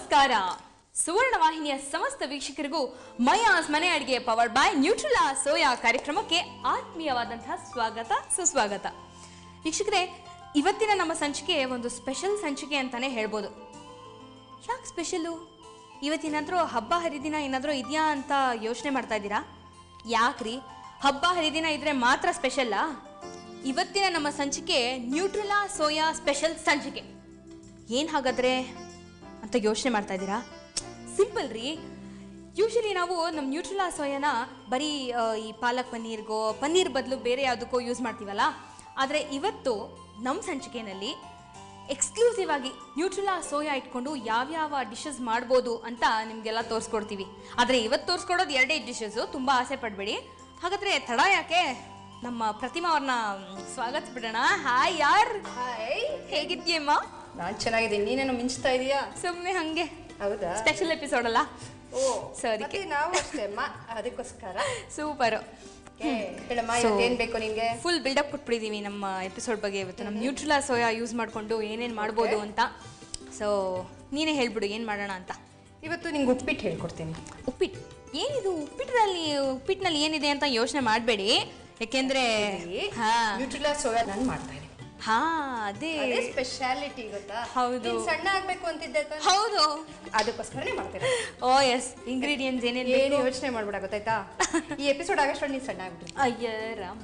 ನಮಸ್ಕಾರ ಸುವರ್ಣ ವಾಹಿನಿಯ ಸಮಸ್ತ ವೀಕ್ಷಕರಿಗೂ ಮಯಾಸ್ ಮನೆ ಅಡಿಗೆ ಪವರ್ಡ್ ಬೈ ನ್ಯೂಟ್ರಿಲಾ ಸೋಯಾ ಕಾರ್ಯಕ್ರಮಕ್ಕೆ ಆತ್ಮೀಯವಾದಂತಹ ಸ್ವಾಗತ ಸುಸ್ವಾಗತ ವೀಕ್ಷಕರೇ ಇವತ್ತಿನ ನಮ್ಮ ಸಂಚಿಕೆ ಒಂದು ಸ್ಪೆಷಲ್ ಸಂಚಿಕೆ ಅಂತಾನೆ ಹೇಳ್ಬೋದು ಯಾಕೆ ಸ್ಪೆಷಲ್ಲು ಇವತ್ತೇನಾದರೂ ಹಬ್ಬ ಹರಿದಿನ ಏನಾದರೂ ಇದೆಯಾ ಅಂತ ಯೋಚನೆ ಮಾಡ್ತಾ ಇದ್ದೀರಾ ಯಾಕ್ರಿ ಹಬ್ಬ ಹರಿದಿನ ಇದ್ರೆ ಮಾತ್ರ ಸ್ಪೆಷಲ್ಲಾ ಇವತ್ತಿನ ನಮ್ಮ ಸಂಚಿಕೆ ನ್ಯೂಟ್ರಿಲಾ ಸೋಯಾ ಸ್ಪೆಷಲ್ ಸಂಚಿಕೆ ಏನು ಹಾಗಾದ್ರೆ ಅಂತ ಯೋಚನೆ ಮಾಡ್ತಾ ಇದ್ದೀರಾ ಸಿಂಪಲ್ ರೀ ಯೂಶಲಿ ನಾವು ನಮ್ಮ ನ್ಯೂಟ್ರಿಲಾ ಸೋಯಾನ ಬರೀ ಆ, ಈ ಪಾಲಕ್ ಪನ್ನೀರ್ಗೋ ಪನ್ನೀರ್ ಬದಲು ಬೇರೆ ಯಾವುದಕ್ಕೋ ಯೂಸ್ ಮಾಡ್ತೀವಲ್ಲ ಆದರೆ ಇವತ್ತು ನಮ್ಮ ಸಂಚಿಕೆಯಲ್ಲಿ ಎಕ್ಸ್ಕ್ಲೂಸಿವ್ ಆಗಿ ನ್ಯೂಟ್ರಿಲಾ ಸೋಯಾ ಇಟ್ಕೊಂಡು ಯಾವ್ಯಾವ ಡಿಶಸ್ ಮಾಡ್ಬೋದು ಅಂತ ನಿಮಗೆಲ್ಲ ತೋರಿಸ್ಕೊಡ್ತೀವಿ ಆದರೆ ಇವತ್ತು ತೋರಿಸ್ಕೊಡೋದು ಎರಡೇ ಡಿಶಸ್ಸು ತುಂಬ ಆಸೆ ಪಡಬೇಡಿ ಹಾಗಾದರೆ ತಡ ಯಾಕೆ ನಮ್ಮ ಪ್ರತಿಮಾ ಅವ್ರನ್ನ ಸ್ವಾಗತಿಸ್ಬಿಡೋಣ ಹಾಯ್ ಯಾರ್ ಹಾಯ್ ಹೇಗಿದ್ಯಮ್ಮ ನಾನ್ ಚೆನ್ನಾಗಿದ್ದೀನಿ ನೀನೇನು ಮಿಂಚ್ತಾ ಇದೀಯಾ ಸುಮ್ಮನೆ ಹಂಗೆ ಹೌದಾ ಸ್ಪೆಷಲ್ ಎಪಿಸೋಡ್ ಅಲ್ಲ ಓ So ಅದಕ್ಕೆ. ಮತ್ತೆ ನಾವು ಅಷ್ಟೇ ಅಮ್ಮ ಅದಕ್ಕೋಸ್ಕರ ಸೂಪರ್ ಏ, ಹೇಳಮ್ಮ So- ಇವತ್ತು ಏನ್ ಬೇಕು ನಿಂಗೆ ಫುಲ್ ಬಿಲ್ಡಪ್ ಕೊಟ್ಬಿಟ್ಟಿದೀವಿ ನಮ್ಮ ಎಪಿಸೋಡ್ ಬಗ್ಗೆ ಇವತ್ತು ನಮ್ಮ ನ್ಯೂಟ್ರಿಲಾ ಸೋಯಾ ಯೂಸ್ ಮಾಡಿಕೊಂಡು ಏನೇನು ಮಾಡ್ಬೋದು ಅಂತ ಸೊ ನೀನೇ ಹೇಳ್ಬಿಡು ಏನು ಮಾಡೋಣ ಅಂತ ಇವತ್ತು ನಿಂಗೆ ಉಪ್ಪಿಟ್ಟು ಹೇಳ್ಕೊಡ್ತೀನಿ ಉಪ್ಪಿಟ್ಟು ಏನಿದು ಉಪ್ಪಿಟ್ಟಲ್ಲಿ ಉಪ್ಪಿಟ್ಟಿನಲ್ಲಿ ಏನಿದೆ ಅಂತ ಯೋಚನೆ ಮಾಡಬೇಡಿ ಯಾಕೆಂದ್ರೆ ಹಾ ನ್ಯೂಟ್ರಿಲಾ ಸೋಯಾ ನಾನು ಮಾಡ್ತಾ ಇದ್ದೀನಿ ಹಾ ಅದೇ ಅದೇ ಸ್ಪೆಷಾಲಿಟಿ ಗೊತ್ತಾ ಹೌದು. ನೀನ್ ಸಣ್ಣ ಆಗ್ಬೇಕು ಅಂತಿದ್ದೆ ತಾನೇ? ಹೌದು ಅದಕ್ಕೋಸ್ಕರನೇ ಮಾಡ್ತೀನಿ ಓ ಎಸ್ ಇಂಗ್ರೀಡಿಯೆಂಟ್ಸ್ ಏನೇನು ಏನು ಯೋಚನೆ ಮಾಡ್ಬೇಡ ಗೊತ್ತಾಯ್ತಾ ಈ ಎಪಿಸೋಡ್ ಆಗಷ್ಟು ನೀನ್ ಸಣ್ಣ ಆಗ್ಬಿಟ್ರಿ ಅಯ್ಯ ರಾಮ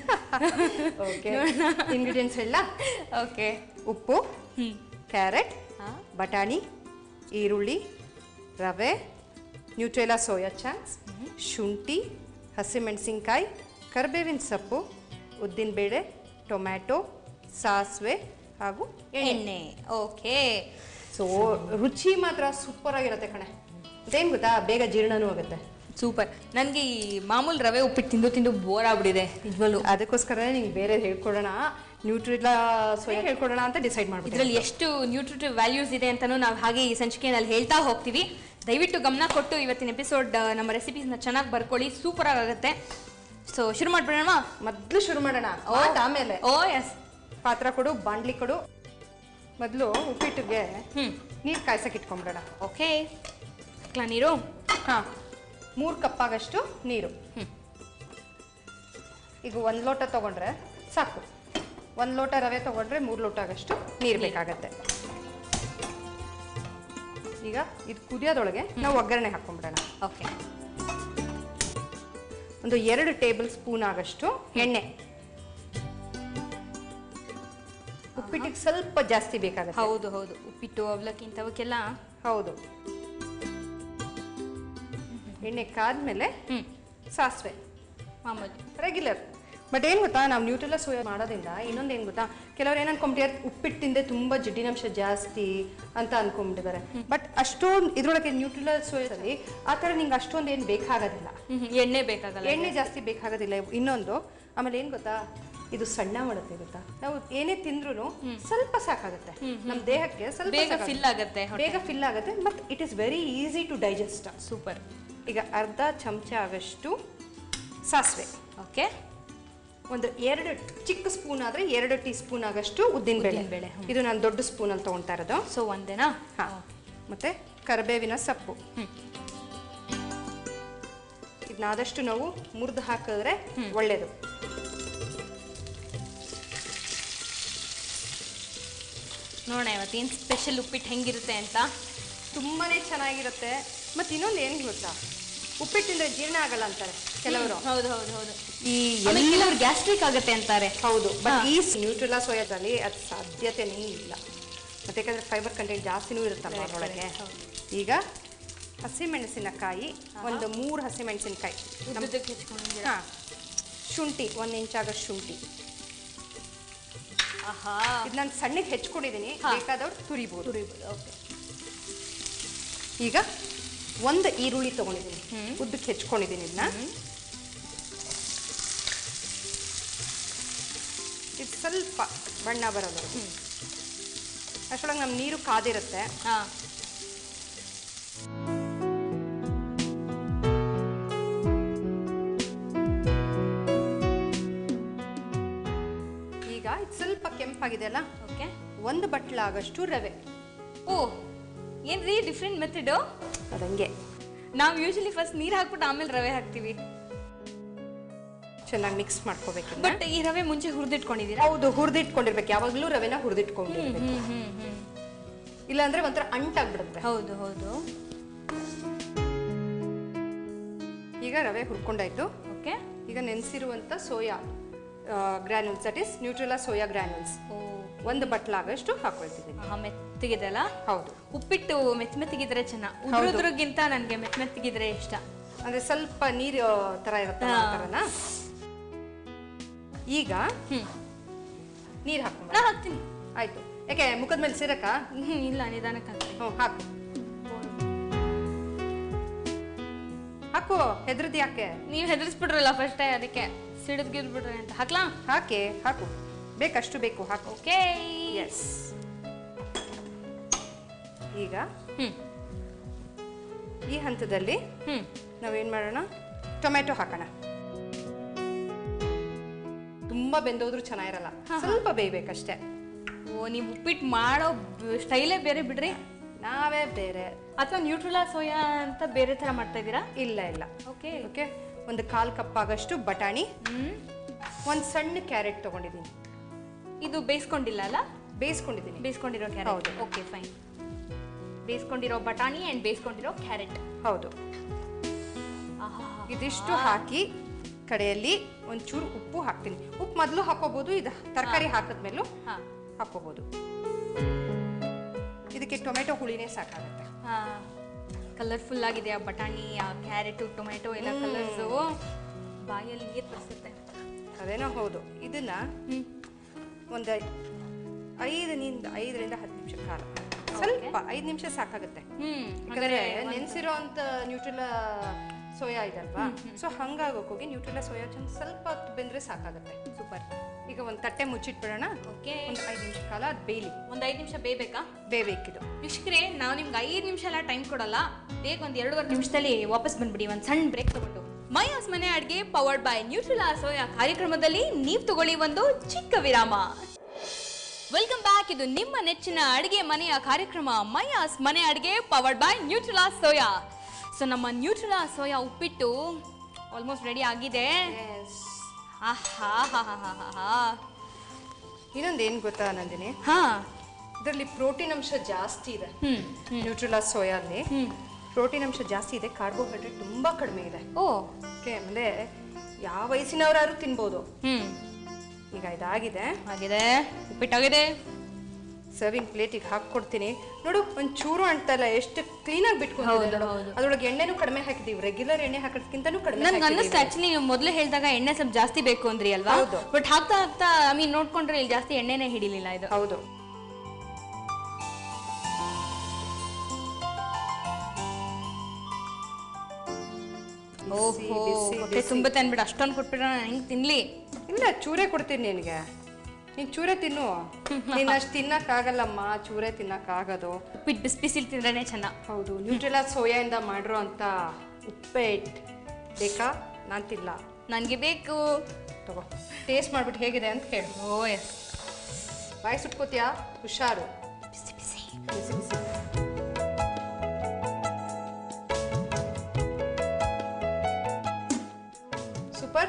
ಓಕೆ ಇಂಗ್ರೀಡಿಯೆಂಟ್ಸ್ ಹೇಳ ಓಕೆ ಉಪ್ಪು ಹ್ಞೂ ಕ್ಯಾರೆಟ್ ಹಾಂ ಬಟಾಣಿ ಈರುಳ್ಳಿ ರವೆ ನ್ಯೂಟ್ರೆಲಾ ಸೋಯಾ ಚಾಂಕ್ಸ್ ಶುಂಠಿ ಹಸಿಮೆಣಸಿನ್ಕಾಯಿ ಕರಿಬೇವಿನ ಸೊಪ್ಪು ಉದ್ದಿನಬೇಳೆ ಟೊಮ್ಯಾಟೊ ಸಾಸಿವೆ ಹಾಗೂ ಎಣ್ಣೆ ಎಣ್ಣೆ ಓಕೆ ಸೊ ರುಚಿ ಮಾತ್ರ ಸೂಪರ್ ಆಗಿರುತ್ತೆ ಕಣೆ ಅದೇನು ಗೊತ್ತಾ ಬೇಗ ಜೀರ್ಣನೂ ಆಗುತ್ತೆ ಸೂಪರ್ ನನಗೆ ಈ ಮಾಮೂಲು ರವೆ ಉಪ್ಪಿಟ್ಟು ತಿಂದು ತಿಂದು ಬೋರ್ ಆಗ್ಬಿಟ್ಟಿದೆ ನಿಜವಲ್ಲೂ ಅದಕ್ಕೋಸ್ಕರ ನಿಂಗೆ ಬೇರೆ ಹೇಳ್ಕೊಡೋಣ ನ್ಯೂಟ್ರಿಲಾ ಸೋಯಾ ಹೇಳ್ಕೊಡೋಣ ಅಂತ ಡಿಸೈಡ್ ಮಾಡ್ಬಿಟ್ಟು ಇದರಲ್ಲಿ ಎಷ್ಟು ನ್ಯೂಟ್ರಿಟಿವ್ ವ್ಯಾಲ್ಯೂಸ್ ಇದೆ ಅಂತಲೂ ನಾವು ಹಾಗೆ ಈ ಸಂಚಿಕೆಯಲ್ಲಿ ಹೇಳ್ತಾ ಹೋಗ್ತೀವಿ ದಯವಿಟ್ಟು ಗಮನ ಕೊಟ್ಟು ಇವತ್ತಿನ ಎಪಿಸೋಡ್ ನಮ್ಮ ರೆಸಿಪೀಸ್ನ ಚೆನ್ನಾಗಿ ಬರ್ಕೊಳ್ಳಿ ಸೂಪರ್ ಆಗುತ್ತೆ ಸೊ ಶುರು ಮಾಡ್ಬಿಡೋಣ ಮೊದಲು ಶುರು ಮಾಡೋಣ ಮಾತ್ ಆಮೇಲೆ ಓ ಎಸ್ ಪಾತ್ರ ಕೊಡು ಬಾಂಡ್ಲಿ ಕೊಡು ಮೊದಲು ಉಪ್ಪಿಟ್ಟಿಗೆ ಹ್ಞೂ ನೀರು ಕಾಯ್ಸಕ್ಕೆ ಇಟ್ಕೊಂಬಿಡೋಣ ಓಕೆ ಹಾಕ್ಲಾ ನೀರು ಹಾಂ ಮೂರು ಕಪ್ಪಾಗಷ್ಟು ನೀರು ಹ್ಮ್. ಈಗ ಒಂದು ಲೋಟ ತೊಗೊಂಡ್ರೆ ಸಾಕು ಒಂದು ಲೋಟ ರವೆ ತೊಗೊಂಡ್ರೆ ಮೂರು ಲೋಟ ಆಗಷ್ಟು ನೀರು ಬೇಕಾಗತ್ತೆ ಈಗ ಇದು ಕುದಿಯೋದೊಳಗೆ ನಾವು ಒಗ್ಗರಣೆ ಹಾಕ್ಕೊಂಬಿಡೋಣ ಓಕೆ ಒಂದು ಎರಡು ಟೇಬಲ್ ಸ್ಪೂನ್ ಆಗಷ್ಟು ಎಣ್ಣೆ ಉಪ್ಪಿಟ್ಟಿಗೆ ಸ್ವಲ್ಪ ಜಾಸ್ತಿ ಬೇಕಾಗತ್ತೆ ಹೌದು ಹೌದು ಉಪ್ಪಿಟ್ಟು ಅವಲಕ್ಕಿ ಇಂಥವಕ್ಕೆಲ್ಲ ಹೌದು ಎಣ್ಣೆ ಕಾದ್ಮೇಲೆ ಹ್ಞೂ ಸಾಸಿವೆ ಮಾಮೂಲಿ ರೆಗ್ಯುಲರ್ ಬಟ್ ಏನು ಗೊತ್ತಾ ನಾವು ನ್ಯೂಟ್ರೆಲ್ಲ ಸೋಯಾ ಮಾಡೋದ್ರಿಂದ ಇನ್ನೊಂದು ಏನು ಗೊತ್ತಾ ಕೆಲವ್ರು ಏನು ಅನ್ಕೊಂಬಿಟ್ಟಿದ್ದಾರೆ ಉಪ್ಪಿಟ್ಟಿಂದೆ ತುಂಬ ಜಿಡ್ಡಿನಂಶ ಜಾಸ್ತಿ ಅಂತ ಅನ್ಕೊಂಬಿಟ್ಟಿದ್ದಾರೆ ಬಟ್ ಅಷ್ಟೊಂದು ಇದ್ರೊಳಗೆ ನ್ಯೂಟ್ರೆಲ್ಲ ಸೋಯಾದಲ್ಲಿ ಆ ಥರ ನಿಂಗೆ ಅಷ್ಟೊಂದು ಏನು ಬೇಕಾಗೋದಿಲ್ಲ ಹ್ಮ್, ಹ್ಮ್. ಎಣ್ಣೆ ಬೇಕಾಗಲ್ಲ ಎಣ್ಣೆ ಜಾಸ್ತಿ ಬೇಕಾಗೋದಿಲ್ಲ ಇನ್ನೊಂದು ಆಮೇಲೆ ಏನು ಗೊತ್ತಾ ಇದು ಸಣ್ಣ ಮಾಡುತ್ತೆ ಗೊತ್ತಾ ನಾವು ಏನೇ ತಿಂದ್ರು ಸ್ವಲ್ಪ ಸಾಕಾಗುತ್ತೆ ನಮ್ಮ ದೇಹಕ್ಕೆ ಸ್ವಲ್ಪ ಬೇಗ ಸಾಕಾಗುತ್ತೆ. ಫಿಲ್ ಆಗುತ್ತೆ ಹೊಟ್ಟೆ. ಬೇಗ ಫಿಲ್ ಆಗುತ್ತೆ ಮತ್ತು it is very easy to digest super ಈಗ ಅರ್ಧ ಚಮಚ ಆಗಷ್ಟು ಸಾಸಿವೆ ಓಕೆ ಒಂದು ಎರಡು ಚಿಕ್ಕ ಸ್ಪೂನ್ ಆದರೆ ಎರಡು ಟೀ ಸ್ಪೂನ್ ಆಗಷ್ಟು ಉದ್ದಿನ ಬೇಳೆ ಉದ್ದಿನಬೇಳೆ, ಹ್ಮ್. ಇದು ನಾನು ದೊಡ್ಡ ಸ್ಪೂನಲ್ಲಿ ತೊಗೊಳ್ತಾ ಇರೋದು ಸೊ ಒಂದೇನಾ ಹಾಂ ಮತ್ತು ಕರಿಬೇವಿನ ಸೊಪ್ಪು ಹ್ಮ್. ಇದನ್ನ ಆದಷ್ಟು ನಾವು ಮುರಿದು ಹಾಕಿದ್ರೆ ಒಳ್ಳೆಯದು ನೋಡೋಣ ಇವತ್ತೇನು ಸ್ಪೆಷಲ್ ಉಪ್ಪಿಟ್ಟು ಹೆಂಗಿರುತ್ತೆ ಅಂತ ತುಂಬಾ ಚೆನ್ನಾಗಿರುತ್ತೆ ಮತ್ತು ಇನ್ನೊಂದು ಏನು ಗೊತ್ತಾ ಉಪ್ಪಿಟ್ಟಿಂದ ಜೀರ್ಣ ಆಗಲ್ಲ ಅಂತಾರೆ ಕೆಲವರು ಹೌದು ಹೌದು ಹೌದು ಈ ಆಮೇಲೆ ಕೆಲವ್ರು ಗ್ಯಾಸ್ಟ್ರಿಕ್ ಆಗುತ್ತೆ ಅಂತಾರೆ ಹೌದು ಬಟ್ ಈ ನ್ಯೂಟ್ರಿಲಾ ಸೋಯಾದಲ್ಲಿ ಅದು ಸಾಧ್ಯತೆನೇ ಇಲ್ಲ ಮತ್ತೆ ಯಾಕಂದ್ರೆ ಫೈಬರ್ ಕಂಟೆಂಟ್ ಜಾಸ್ತಿನೂ ಇರುತ್ತಲ್ಲ Correct, ಅದರೊಳಗೆ correct, ಹೌದು. ಈಗ ಹಸಿಮೆಣಸಿನಕಾಯಿ ಒಂದು ಮೂರು ಹಸಿಮೆಣಸಿನಕಾಯಿ ಉದ್ದುದ್ದಕ್ಕೆ ಹೆಚ್ಕೊಂಡಿದ್ದೀರಾ? ಹಾಂ ಶುಂಠಿ ಒಂದು ಇಂಚಾಗಷ್ಟು ಶುಂಠಿ ಆಹಾ ಇದು ನಾನು ಸಣ್ಣಗೆ ಹೆಚ್ಕೊಂಡಿದ್ದೀನಿ ಹಾ. ಬೇಕಾದವ್ರು ತುರಿಬೋದು ತುರಿಬೋದು ಓಕೆ ಈಗ ಒಂದು ಈರುಳ್ಳಿ ತೊಗೊಂಡಿದ್ದೀನಿ ಹ್ಮ್. ಉದ್ದಕ್ಕೆ ಹೆಚ್ಕೊಂಡಿದ್ದೀನಿ ಇದನ್ನ ಇದು ಸ್ವಲ್ಪ ಬಣ್ಣ ಬರೋದು ಅಷ್ಟರೊಳಗೆ ನಮ್ಮ ನೀರು ಕಾದಿರುತ್ತೆ ಹಾಂ ಈಗ ಇದು ಸ್ವಲ್ಪ ಕೆಂಪಾಗಿದೆ ಅಲ್ಲ ಓಕೆ ಒಂದು ಬಟ್ಲಾಗಷ್ಟು ರವೆ ಓ ಏನ್ರಿ ಡಿಫ್ರೆಂಟ್ ಮೆಥಡು ಅದಂಗೆ ನಾವು ಯೂಶಲಿ ಫಸ್ಟ್ ನೀರು ಹಾಕ್ಬಿಟ್ಟು ಆಮೇಲೆ ರವೆ ಹಾಕ್ತೀವಿ ಚೆನ್ನಾಗಿ ಮಿಕ್ಸ್ ಮಾಡ್ಕೋಬೇಕು ಬಟ್ ಈ ರವೆ ಮುಂಚೆ ಹುರಿದಿಟ್ಕೊಂಡಿದ್ದೀರಾ ಹೌದು ಹುರಿದಿಟ್ಕೊಂಡಿರ್ಬೇಕು ಯಾವಾಗಲೂ ರವೆನ ಹುರಿದಿಟ್ಕೊಂಡಿರ್ಬೇಕು ಹ್ಮ್ ಹ್ಮ್ ಹ್ಮ್ ಇಲ್ಲಾಂದ್ರೆ ಒಂಥರ ಅಂಟಾಗ್ಬಿಡುತ್ತೆ ಹೌದು ಹೌದು ಈಗ ರವೆ ಹುರ್ಕೊಂಡಾಯ್ತು ಓಕೆ ಈಗ ನೆನೆಸಿರುವಂಥ soya granules that is Nutrela soya granules ಓ ಒಂದು ಬಟ್ಲಾಗಷ್ಟು ಹಾಕೊಳ್ತಿದ್ದೀನಿ ಆಹಾ, ಮೆತ್ತಗಿದೆ ಅಲ್ಲ ಹೌದು ಉಪ್ಪಿಟ್ಟು ಮೆತ್ತ ಮೆತ್ತಗಿದ್ರೆ ಚೆನ್ನಾಗಿ ಉದ್ರುದ್ರಗಿಂತ ನನಗೆ ಮೆತ್ತ ಮೆತ್ತಗಿದ್ರೆ ಇಷ್ಟ ಅಂದ್ರೆ ಸ್ವಲ್ಪ ನೀರು ತರ ಇರುತ್ತೆ ಆ ಥರನ ಈಗ ಹ್ಮ್ ನೀರು ಹಾಕೊಂಬ ನಾ ಹಾಕ್ತೀನಿ ಆಯ್ತು ಯಾಕೆ ಮುಖದ ಮೇಲೆ ಸಿರಕ ಹ್ಮ್ ಇಲ್ಲ ನಿಧಾನಕ್ಕೆ ಹಾಕ್ತೀನಿ ಹ್ಞೂ ಹಾಕು ಹಾಕು ಹೆದ್ರದ್ ಯಾಕೆ ನೀವು ಹೆದರ್ಸ್ಬಿಟ್ರಲ್ಲ ಫಸ್ಟೇ ಅದಕ್ಕೆ ಸಿಡಿದ್ಗಿದ್ಬಿಟ್ರೆ ಅಂತ ಹಾಕ್ಲಾ ಹಾಕಿ ಹಾಕು ಬೇಕಷ್ಟು ಬೇಕು ಹಾಕು ಓಕೆ ಎಸ್ ಈಗ ಹ್ಮ್ ಈ ಹಂತದಲ್ಲಿ ಹ್ಮ್ ನಾವೇನ್ ಮಾಡೋಣ ಟೊಮೆಟೊ ಹಾಕೋಣ ತುಂಬಾ ಬೆಂದೋದ್ರೂ ಚೆನ್ನಾಗಿರಲ್ಲ ಸ್ವಲ್ಪ ಬೇಯ್ಬೇಕಷ್ಟೇ ಓ ನೀವು ಉಪ್ಪಿಟ್ಟು ಮಾಡೋ ಸ್ಟೈಲೇ ಬೇರೆ ಬಿಡ್ರಿ ನಾವೇ ಬೇರೆ ಅಥವಾ ನ್ಯೂಟ್ರಲಾ ಸೋಯಾ ಅಂತ ಬೇರೆ ಥರ ಮಾಡ್ತಾ ಇದ್ದೀರಾ ಇಲ್ಲ ಇಲ್ಲ ಓಕೆ ಓಕೆ ಒಂದು ಕಾಲ್ ಕಪ್ ಆಗಷ್ಟು ಬಟಾಣಿ ಹ್ಮ್ ಒಂದು ಸಣ್ಣ ಕ್ಯಾರೆಟ್ ತಗೊಂಡಿದ್ದೀನಿ ಇದು ಬೇಯಿಸ್ಕೊಂಡಿಲ್ಲ ಅಲ್ಲ ಬೇಯಿಸ್ಕೊಂಡಿದ್ದೀನಿ ಬೇಯಿಸ್ಕೊಂಡಿರೋ ಕ್ಯಾರೆಟ್ ಓಕೆ ಫೈನ್ ಬೇಯಿಸ್ಕೊಂಡಿರೋ ಬಟಾಣಿ ಆ್ಯಂಡ್ ಬೇಯಿಸ್ಕೊಂಡಿರೋ ಕ್ಯಾರೆಟ್ ಹೌದು ಇದಿಷ್ಟು ಹಾಕಿ ಕಡೆಯಲ್ಲಿ ಒಂಚೂರು ಉಪ್ಪು ಹಾಕ್ತೀನಿ ಉಪ್ಪು ಮೊದಲು ಹಾಕೋಬಹುದು ಇದು ತರಕಾರಿ ಹಾಕಿದ್ಮೇಲೂ ಹಾಂ ಹಾಕೋಬಹುದು ಇದಕ್ಕೆ ಟೊಮೆಟೊ ಹುಳಿನೇ ಸಾಕಾಗುತ್ತೆ ಹಾಂ ಕಲರ್ಫುಲ್ ಆಗಿದೆ ಆ ಬಟಾಣಿ ಆ ಕ್ಯಾರೆಟು ಟೊಮೆಟೊ ಎಲ್ಲ ಕಲರ್ಸು ಬಾಯಲ್ಲಿ ನೀರು ತರಿಸುತ್ತೆ ಅದೇನೋ ಹೌದು ಇದನ್ನ ಹ್ಞೂ ಒಂದು ಐದರಿಂದ ಐದರಿಂದ ಹತ್ತು ನಿಮಿಷ ಕಾಲ ಸ್ವಲ್ಪ ಐದು ನಿಮಿಷ ಸಾಕಾಗುತ್ತೆ ಹ್ಞೂ ಯಾಕಂದ್ರೆ ನೆನೆಸಿರೋ ಅಂತ ನ್ಯೂಟ್ರಿಲಾ ಸೋಯಾ ಇದಲ್ವಾ ಸೊ ಹಂಗಾಗೋಗಿ ನ್ಯೂಟ್ರಿಲಾ ಸೋಯಾ ಚಂದ ಸ್ವಲ್ಪ ಹೊತ್ತು ಬೆಂದ್ರೆ ಸಾಕಾಗುತ್ತೆ ಸೂಪರ್ ಈಗ ಒಂದು ತಟ್ಟೆ ಮುಚ್ಚಿಟ್ಬಿಡೋಣ ಓಕೆ ಒಂದು ಐದು ನಿಮಿಷ ಕಾಲ ಅದು ಬೇಯಲಿ ಒಂದು ಐದು ನಿಮಿಷ ಬೇಯಬೇಕಾ ಬೇಯಬೇಕಿದು ವೀಕ್ಷಕರೇ ನಾವು ನಿಮ್ಗೆ ಐದು ನಿಮಿಷ ಎಲ್ಲ ಟೈಮ್ ಕೊಡಲ್ಲ ಬೇಗ ಒಂದು ಎರಡೂವರೆ ನಿಮಿಷದಲ್ಲಿ ವಾಪಸ್ ಬಂದ್ಬಿಡಿ ಒಂದು ಸಣ್ಣ ಬ್ರೇಕ್ ತಗೊಂಡು ಮಯಾಸ್ ಮನೆ ಅಡುಗೆ ಪವರ್ಡ್ ಬೈ ನ್ಯೂಟ್ರಿಲಾ ಸೋಯಾ ಕಾರ್ಯಕ್ರಮದಲ್ಲಿ ನೀವು ತಗೊಳ್ಳಿ ಒಂದು ಚಿಕ್ಕ ವಿರಾಮ ವೆಲ್ಕಮ್ ಬ್ಯಾಕ್ ಇದು ನಿಮ್ಮ ನೆಚ್ಚಿನ ಅಡುಗೆ ಮನೆಯ ಕಾರ್ಯಕ್ರಮ ಮಯಾಸ್ ಮನೆ ಅಡುಗೆ powered by Nutrela soya so ನಮ್ಮ ನ್ಯೂಟ್ರಿಲಾ ಸೋಯಾ ಉಪ್ಪಿಟ್ಟು ಆಲ್ಮೋಸ್ಟ್ ರೆಡಿ ಆಗಿದೆ ಆಹಾ ಹಾ ಹಾ ಹಾ ಹಾ ಹಾ ಇನ್ನೊಂದು ಏನು ಗೊತ್ತಾ ನಂದಿನಿ ಹಾ ಇದರಲ್ಲಿ ಪ್ರೋಟೀನ್ ಅಂಶ ಜಾಸ್ತಿ ಇದೆ ಹ್ಮ್ ನ್ಯೂಟ್ರಿಲಾ ಸೋಯಲ್ಲಿ ಹ್ಮ್ ಪ್ರೋಟೀನ್ ಅಂಶ ಜಾಸ್ತಿ ಇದೆ ಕಾರ್ಬೋಹೈಡ್ರೇಟ್ ತುಂಬಾ ಕಡಿಮೆ ಇದೆ ಓ ಓಕೆ ಆಮೇಲೆ ಯಾವ ವಯಸ್ಸಿನವರಾದ್ರೂ ತಿನ್ಬೋದು ಹ್ಮ್ ಈಗ ಇದಾಗಿದೆ ಆಗಿದೆ ಉಪ್ಪಿಟ್ಟಾಗಿದೆ ಸರ್ವಿಂಗ್ ಪ್ಲೇಟಿಗೆ ಹಾಕ್ಕೊಡ್ತೀನಿ ನೋಡು ಒಂದ್ ಚೂರು ಅಂಟಲ್ಲ ಎಷ್ಟು ಕ್ಲೀನಾಗಿ ಹೌದು, ಬಿಟ್ಕೊಂಡು ಹೌದು. ಅದ್ರೊಳಗೆ ಎಣ್ಣೆನೂ ಕಡಿಮೆ ಹಾಕಿದೀವಿ ರೆಗ್ಯುಲರ್ ಎಣ್ಣೆ ಹಾಕೋದ್ಕಿಂತನೂ ಕಡಿಮೆ ನನ್ಗೆ ಅನ್ನಿಸ್ತು ಹಾಕಿದೀವಿ. ಆಕ್ಚುಲಿ ನೀವು ಮೊದಲೇ ಹೇಳಿದಾಗ ಎಣ್ಣೆ ಸ್ವಲ್ಪ ಜಾಸ್ತಿ ಬೇಕು ಅಂದ್ರಿ ಅಲ್ವಾ ಹೌದು. ಬಟ್ ಹಾಕ್ತಾ ಹಾಕ್ತಾ ಐ ಮೀನ್ ನೋಡ್ಕೊಂಡ್ರೆ ಇಲ್ಲಿ ಜಾಸ್ತಿ ಎಣ್ಣೆನೇ ಹಿಡಿಲಿಲ್ಲ ಇದು ಹೌದು ಓಹೋ ಬಿಸಿ, ಹೊಟ್ಟೆ ಬಿಸಿ. ತುಂಬತ್ತೆ ಅನ್ಬಿಟ್ಟು ಅಷ್ಟೊಂದು ಕೊಟ್ಬಿಟ್ರೆ ನಾನು ಹೆಂಗ್ ತಿನ್ಲಿ ಇಲ್ಲ ಚೂರೇ ಕೊಡ್ತೀನಿ ನಿನಗೆ ನೀನ್ ಚೂರೇ ತಿನ್ನು ನೀನ್ ಅಷ್ಟು ತಿನ್ನಕ್ಕಾಗಲ್ಲಮ್ಮ ಚೂರೇ ತಿನ್ನಕ್ಕಾಗೋದು ಉಪ್ಪಿಟ್ಟು ಬಿಸಿ ಬಿಸಿಲ್ ತಿಂದ್ರೇನೆ ಚೆನ್ನ ಹೌದು ನ್ಯೂಟ್ರಿಲಾ ಸೋಯಾಯಿಂದ ಮಾಡಿರೋ ಅಂತ ಉಪ್ಪೇಟ್ ಬೇಕಾ ನಾನು ತಿಲ್ಲ ನನಗೆ ಬೇಕು ತಗೋ ಟೇಸ್ಟ್ ಮಾಡ್ಬಿಟ್ಟು ಹೇಗಿದೆ ಅಂತ ಹೇಳು ಓ ಎಸ್ ಬಾಯಿ ಸುಟ್ಕೋತೀಯಾ ಹುಷಾರು ಬಿಸಿ ಬಿಸಿ ಬಿಸಿ ಬಿಸಿ ಸೂಪರ್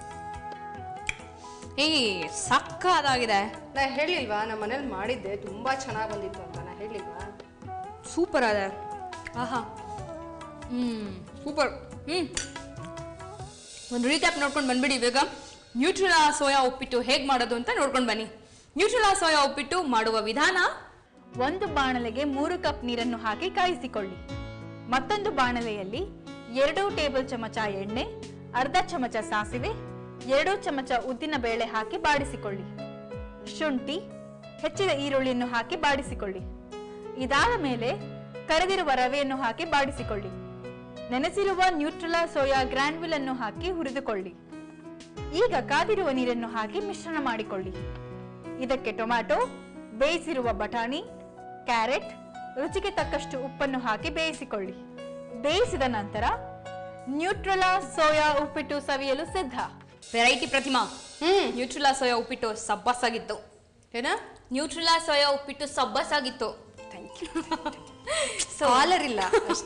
ಏ ಸಕ್ಕದಾಗಿದೆ ನಾ ಹೇಳಿಲ್ವಾ ನಮ್ಮ ಮನೇಲಿ ಮಾಡಿದ್ದೆ ತುಂಬಾ ಚೆನ್ನಾಗಿ ಬಂದಿತ್ತು ಅಂತ ನಾ ಹೇಳಿಲ್ವಾ ಸೂಪರ್ ಅದ ಆಹಾ ಹ್ಮ್ ಸೂಪರ್ ಹ್ಮ್ ಒಂದು ರೀಕ್ಯಾಪ್ ನೋಡ್ಕೊಂಡು ಬಂದ್ಬಿಡಿ ಬೇಗ ನ್ಯೂಟ್ರಿಲಾ ಸೋಯಾ ಉಪ್ಪಿಟ್ಟು ಹೇಗೆ ಮಾಡೋದು ಅಂತ ನೋಡ್ಕೊಂಡು ಬನ್ನಿ ನ್ಯೂಟ್ರಿಲಾ ಸೋಯಾ ಉಪ್ಪಿಟ್ಟು ಮಾಡುವ ವಿಧಾನ ಒಂದು ಬಾಣಲೆಗೆ ಮೂರು ಕಪ್ ನೀರನ್ನು ಹಾಕಿ ಕಾಯಿಸಿಕೊಳ್ಳಿ ಮತ್ತೊಂದು ಬಾಣಲೆಯಲ್ಲಿ ಎರಡು ಟೇಬಲ್ ಚಮಚ ಎಣ್ಣೆ ಅರ್ಧ ಚಮಚ ಸಾಸಿವೆ ಎರಡು ಚಮಚ ಉದ್ದಿನ ಬೇಳೆ ಹಾಕಿ ಬಾಡಿಸಿಕೊಳ್ಳಿ ಶುಂಠಿ ಹೆಚ್ಚಿದ ಈರುಳ್ಳಿಯನ್ನು ಹಾಕಿ ಬಾಡಿಸಿಕೊಳ್ಳಿ ಇದಾದ ಮೇಲೆ ಕರೆದಿರುವ ರವೆಯನ್ನು ಹಾಕಿ ಬಾಡಿಸಿಕೊಳ್ಳಿ ನೆನೆಸಿರುವ ನ್ಯೂಟ್ರಲಾ ಸೋಯಾ ಗ್ರ್ಯಾನ್ವಿಲ್ ಅನ್ನು ಹಾಕಿ ಹುರಿದುಕೊಳ್ಳಿ ಈಗ ಕಾದಿರುವ ನೀರನ್ನು ಹಾಕಿ ಮಿಶ್ರಣ ಮಾಡಿಕೊಳ್ಳಿ ಇದಕ್ಕೆ ಟೊಮ್ಯಾಟೊ ಬೇಯಿಸಿರುವ ಬಟಾಣಿ ಕ್ಯಾರೆಟ್ ರುಚಿಗೆ ತಕ್ಕಷ್ಟು ಉಪ್ಪನ್ನು ಹಾಕಿ ಬೇಯಿಸಿಕೊಳ್ಳಿ ಬೇಯಿಸಿದ ನಂತರ ನ್ಯೂಟ್ರಲಾ ಸೋಯಾ ಉಪ್ಪಿಟ್ಟು ಸವಿಯಲು ಸಿದ್ಧ variety Pratima hmm Nutrela soya ಉಪ್ಪಿಟ್ಟು ಸಬ್ಬಸ್ಸಾಗಿತ್ತು ಏನ ನ್ಯೂಟ್ರಿಲಾ ಸೋಯಾ ಉಪ್ಪಿಟ್ಟು ಸಬ್ಬಸ್ಸಾಗಿತ್ತು ಥ್ಯಾಂಕ್ ಸೊ ಕಾಲರ್ ಇಲ್ಲ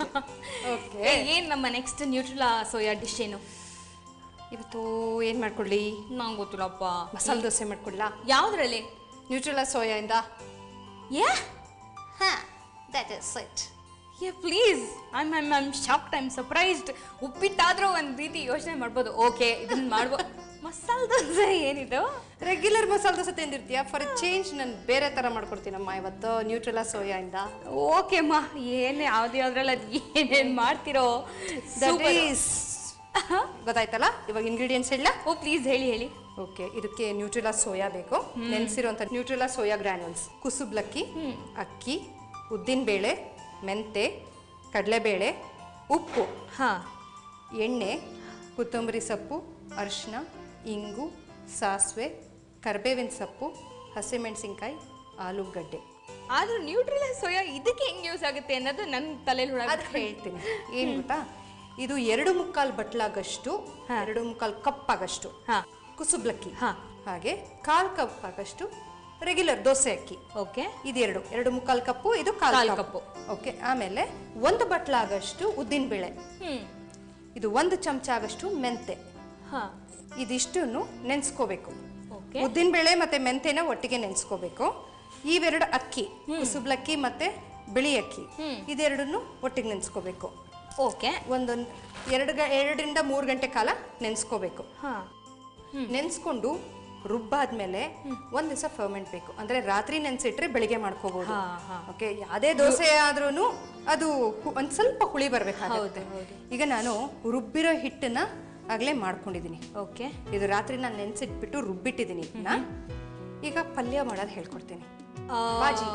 ಓಕೆ ಏನ್ ನಮ್ಮ ನೆಕ್ಸ್ಟ್ ನ್ಯೂಟ್ರಿಲಾ ಸೋಯಾ ಡಿಶ್ ಏನು ಇವತ್ತು ಏನ್ ಮಾಡ್ಕೊಳ್ಳಿ ನಂಗೆ ಗೊತ್ತಿಲ್ಲಪ್ಪ ಮಸಾಲೆ ದೋಸೆ ಮಾಡ್ಕೊಳ್ಳಾ ಯಾವ್ದ್ರಲ್ಲಿ ನ್ಯೂಟ್ರಿಲಾ ಸೋಯಾಯಿಂದ yeah ah that is it yeah please I'm I'm I'm shocked I'm surprised ಉಪ್ಪಿಟ್ಟಾದ್ರೂ ಒಂದು ರೀತಿ ಯೋಚನೆ ಮಾಡ್ಬೋದು ಓಕೆ ಇದನ್ನ ಮಾಡ್ಬೋದು ಮಸಾಲೆ ದೋಸೆ ಏನಿದು ರೆಗ್ಯುಲರ್ ಮಸಾಲೆ ದೋಸೆ ತಿಂದಿರ್ತೀಯ ಫಾರ್ ಚೇಂಜ್ ನಾನು ಬೇರೆ ಥರ ಮಾಡ್ಕೊಡ್ತೀನಮ್ಮ ಇವತ್ತು ನ್ಯೂಟ್ರಿಲಾ ಸೋಯಾಯಿಂದ ಓಕೆ ಅಮ್ಮ ಏನು ಯಾವ್ದು ಯಾವ್ದ್ರಲ್ಲಿ ಅದು ಏನೇನು ಮಾಡ್ತಿರೋ ದಟ್ Super. ಈಸ್ ಗೊತ್ತಾಯ್ತಲ್ಲ ಇವಾಗ ಇಂಗ್ರೀಡಿಯೆಂಟ್ಸ್ ಹೇಳ ಓ ಪ್ಲೀಸ್ ಹೇಳಿ ಹೇಳಿ ಓಕೆ ಇದಕ್ಕೆ ನ್ಯೂಟ್ರಿಲಾ ಸೋಯಾ ಬೇಕು ನೆನೆಸಿರುವಂಥ ನ್ಯೂಟ್ರಿಲಾ ಸೋಯಾ ಗ್ರ್ಯಾನ್ಯೂಲ್ಸ್ ಕುಸುಬ್ಲಕ್ಕಿ ಅಕ್ಕಿ ಉದ್ದಿನಬೇಳೆ ಮೆಂತೆ ಕಡಲೆಬೇಳೆ ಉಪ್ಪು ಹಾ ಎಣ್ಣೆ ಕೊತ್ತಂಬರಿ ಸೊಪ್ಪು ಅರಿಶಿನ ಇಂಗು ಸಾಸಿವೆ ಕರ್ಬೇವಿನ ಸೊಪ್ಪು ಹಸಿಮೆಣಸಿನ್ಕಾಯಿ ಆಲೂಗಡ್ಡೆ ಆದ್ರೂ ನ್ಯೂಟ್ರಿಲಾ ಸೋಯಾ ಇದಕ್ಕೆ ಹೆಂಗ್ ಯೂಸ್ ಆಗುತ್ತೆ ಅನ್ನೋದು ನನ್ನ ತಲೆಯಲ್ಲಿ ಹುಳ ಅದು ಹೇಳ್ತೀನಿ ಏನು ಗೊತ್ತಾ ಇದು ಎರಡು ಮುಕ್ಕಾಲು ಬಟ್ಲಾಗಷ್ಟು ಎರಡು ಮುಕ್ಕಾಲು ಕಪ್ ಆಗಷ್ಟು ಹಾ ಕುಸುಬ್ಲಕ್ಕಿ ಹಾ. ಹಾಗೆ ಕಾಲ್ ಕಪ್ ಆಗಷ್ಟು ರೆಗ್ಯುಲರ್ ದೋಸೆ ಅಕ್ಕಿ ಓಕೆ ಇದೆರಡು ಎರಡು ಮುಕ್ಕಾಲು ಕಪ್ಪು ಇದು ಕಾಲ್ ಕಾಲ್ ಕಪ್ಪು ಕಪ್ಪು. ಓಕೆ ಆಮೇಲೆ ಒಂದು ಬಟ್ಲಾಗಷ್ಟು ಉದ್ದಿನಬೇಳೆ ಹ್ಮ್ ಇದು ಒಂದು ಚಮಚ ಆಗಷ್ಟು ಮೆಂತೆ ಹಾ ಇದಿಷ್ಟನ್ನು ನೆನೆಸ್ಕೋಬೇಕು ಓಕೆ ಉದ್ದಿನಬೇಳೆ ಮತ್ತೆ ಮೆಂತೆನ ಒಟ್ಟಿಗೆ ನೆನೆಸ್ಕೋಬೇಕು ಇವೆರಡು ಅಕ್ಕಿ ಕುಸುಬ್ಲಕ್ಕಿ ಮತ್ತೆ ಬಿಳಿ ಅಕ್ಕಿ ಇದೆರಡನ್ನು ಒಟ್ಟಿಗೆ ನೆನೆಸ್ಕೋಬೇಕು ಓಕೆ ಒಂದೊಂದು ಎರಡು ಗ ಎರಡರಿಂದ ಮೂರು ಗಂಟೆ ಕಾಲ ನೆನೆಸ್ಕೋಬೇಕು ಹಾ ನೆನೆಸ್ಕೊಂಡು ರುಬ್ಬಾದ್ಮೇಲೆ ಒಂದ್ ದಿವಸ ಫರ್ಮೆಂಟ್ ಬೇಕು ಅಂದ್ರೆ ರಾತ್ರಿ ನೆನ್ಸಿಟ್ರೆ ಬೆಳಿಗ್ಗೆ ಮಾಡ್ಕೋಬಹುದು ಹಾ, ಹಾ. ಓಕೆ ಯಾವುದೇ ದೋಸೆ ಆದ್ರೂ ಅದು ಹು- ಒಂದ್ ಸ್ವಲ್ಪ ಹುಳಿ ಬರ್ಬೇಕಾಗುತ್ತೆ ಈಗ ನಾನು ರುಬ್ಬಿರೋ ಹಿಟ್ಟನ್ನ ಆಗ್ಲೇ ಮಾಡ್ಕೊಂಡಿದ್ದೀನಿ ಓಕೆ ಇದು ರಾತ್ರಿ ನಾನು ನೆನ್ಸಿಟ್ಬಿಟ್ಟು ರುಬ್ಬಿಟ್ಟಿದ್ದೀನಿ ಇದನ್ನ ಈಗ ಪಲ್ಯ ಮಾಡೋದು ಹೇಳ್ಕೊಡ್ತೀನಿ ಬಾಜಿ.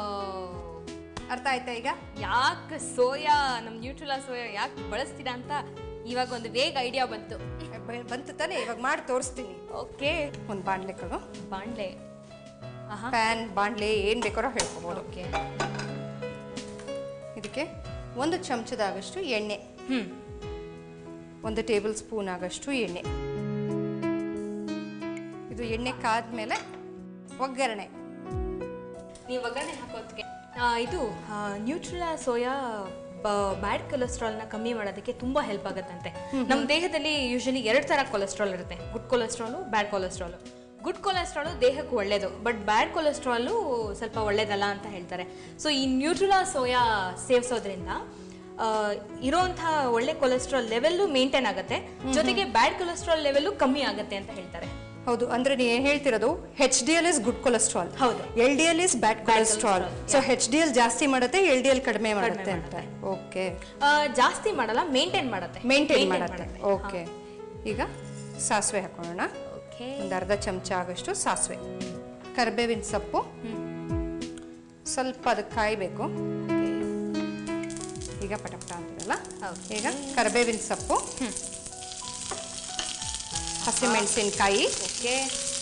ಅರ್ಥ ಆಯ್ತಾ ಈಗ ಯಾಕೆ ಸೋಯಾ ನಮ್ಮ ನ್ಯೂಟ್ರಿಲಾ ಸೋಯಾ ಯಾಕೆ ಬಳಸ್ತೀರಾ ಅಂತ ಇವಾಗ ಒಂದು ಬೇಗ ಐಡಿಯಾ ಬಂತು ಬ- ಬಂತು ತಾನೆ ಇವಾಗ ಮಾಡಿ ತೋರಿಸ್ತೀನಿ ಓಕೆ ಒಂದು ಬಾಣ್ಲೆ ಕಡು ಬಾಂಡ್ಲೆ ಆಹಾ ಪ್ಯಾನ್ ಬಾಣ್ಲೆ ಏನ್ ಬೇಕಾರೋ ಹೇಳ್ಕೊಬೋದು ಓಕೆ ಇದಕ್ಕೆ ಒಂದು ಚಮಚದಾಗಷ್ಟು ಎಣ್ಣೆ ಹ್ಮ್ ಒಂದು ಟೇಬಲ್ ಸ್ಪೂನ್ ಆಗಷ್ಟು ಎಣ್ಣೆ ಇದು ಎಣ್ಣೆ ಕಾದ್ಮೇಲೆ ಒಗ್ಗರಣೆ ನೀವು ಒಗ್ಗರಣೆ ಹಾಕೋದಕ್ಕೆ ಇದು ನ್ಯೂಟ್ರಿಲಾ ಸೋಯಾ ಬ್ಯಾಡ್ ಕೊಲೆಸ್ಟ್ರಾಲ್ನ ಕಮ್ಮಿ ಮಾಡೋದಕ್ಕೆ ತುಂಬ ಹೆಲ್ಪ್ ಆಗುತ್ತಂತೆ ನಮ್ಮ ದೇಹದಲ್ಲಿ ಯೂಶಲಿ ಎರಡು ಥರ ಕೊಲೆಸ್ಟ್ರಾಲ್ ಇರುತ್ತೆ good cholesterol bad cholesterol good cholesterol ದೇಹಕ್ಕೆ ಒಳ್ಳೆಯದು ಬಟ್ ಬ್ಯಾಡ್ ಕೊಲೆಸ್ಟ್ರಾಲು ಸ್ವಲ್ಪ ಒಳ್ಳೇದಲ್ಲ ಅಂತ ಹೇಳ್ತಾರೆ ಸೊ ಈ ನ್ಯೂಟ್ರಿಲಾ ಸೋಯಾ ಸೇವಿಸೋದ್ರಿಂದ ಆ, ಇರೋಂಥ ಒಳ್ಳೆ ಕೊಲೆಸ್ಟ್ರಾಲ್ ಲೆವೆಲ್ಲು ಮೇಂಟೈನ್ ಆಗುತ್ತೆ ಜೊತೆಗೆ ಬ್ಯಾಡ್ ಕೊಲೆಸ್ಟ್ರಾಲ್ ಲೆವೆಲ್ಲು ಕಮ್ಮಿ ಆಗುತ್ತೆ ಅಂತ ಹೇಳ್ತಾರೆ ಹೌದು ಅಂದ್ರೆ ನೀವು ಏನ್ ಹೇಳ್ತಿರೋದು H D L is good cholesterol ಹೌದು. L D L is bad cholesterol so H D L ಜಾಸ್ತಿ ಮಾಡುತ್ತೆ ಎಲ್ ಡಿ ಎಲ್ ಕಡಿಮೆ ಮಾಡುತ್ತೆ ಅಂತ ಓಕೆ ಆ, ಜಾಸ್ತಿ ಮಾಡಲ್ಲ ಮೇಂಟೈನ್ ಮಾಡುತ್ತೆ ಮೇಂಟೈನ್ Maintain ಮಾಡುತ್ತೆ ಓಕೆ ಈಗ ಸಾಸಿವೆ ಹಾಕೊಳ್ಳೋಣ ಓಕೆ ಒಂದು ಅರ್ಧ ಚಮಚ ಆಗಷ್ಟು ಸಾಸಿವೆ ಕರಿಬೇವಿನ ಸೊಪ್ಪು ಸ್ವಲ್ಪ ಅದಕ್ಕೆ ಕಾಯಬೇಕು ಈಗ ಪಟಪಟ ಅಂತಿರಲ್ಲ ಹೌದು. ಈಗ ಕರಿಬೇವಿನ ಸೊಪ್ಪು ಹಸಿಮೆಣಸಿನ್ಕಾಯಿ ಓಕೆ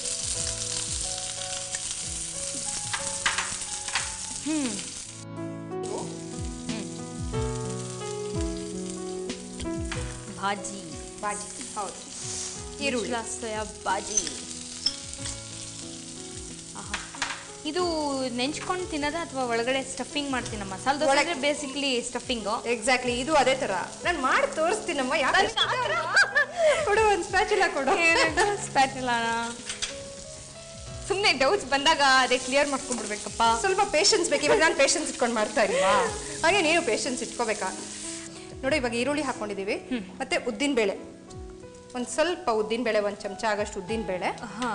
ಭಾಜಿ ಬಾಜಿ ಹೌದು ಈರುಳ್ಳಿ ಸೋಯಾ ಬಾಜಿ ಆಹಾ. ಇದು ನೆಂಚ್ಕೊಂಡು ತಿನ್ನೋದ ಅಥವಾ ಒಳಗಡೆ ಸ್ಟಫಿಂಗ್ ಮಾಡ್ತೀನ ಮಸಾಲೆ ದೋಸೆ ಅಂದ್ರೆ ಬೇಸಿಕ್ಲಿ ಸ್ಟಫಿಂಗು ಎಕ್ಸಾಕ್ಟ್ಲಿ ಇದು ಅದೇ ತರ ನಾನು ಮಾಡಿ ತೋರಿಸ್ತೀನಮ್ಮ ಯಾಕೆ ಕೊಡು ಒಂದು ಸ್ಪ್ಯಾಚುಲ ಕೊಡು ಸುಮ್ಮನೆ ಡೌಟ್ಸ್ ಬಂದಾಗ ಅದೇ ಕ್ಲಿಯರ್ ಮಾಡ್ಕೊಂಡ್ಬಿಡ್ಬೇಕಪ್ಪ ಸ್ವಲ್ಪ ಪೇಷನ್ಸ್ ಬೇಕು ಇವಾಗ ನಾನು ಪೇಷನ್ಸ್ ಇಟ್ಕೊಂಡು ಮಾಡ್ತಾ ಇಲ್ವಾ ಹಾಗೆ ನೀವು ಪೇಷನ್ಸ್ ಇಟ್ಕೋಬೇಕಾ ನೋಡಿ ಇವಾಗ ಈರುಳ್ಳಿ ಹಾಕೊಂಡಿದೀವಿ ಮತ್ತೆ ಉದ್ದಿನ ಬೇಳೆ ಒಂದು ಸ್ವಲ್ಪ ಉದ್ದಿನ ಬೇಳೆ ಒಂದು ಚಮಚ ಆಗಷ್ಟು ಉದ್ದಿನ ಬೇಳೆ ಹಾ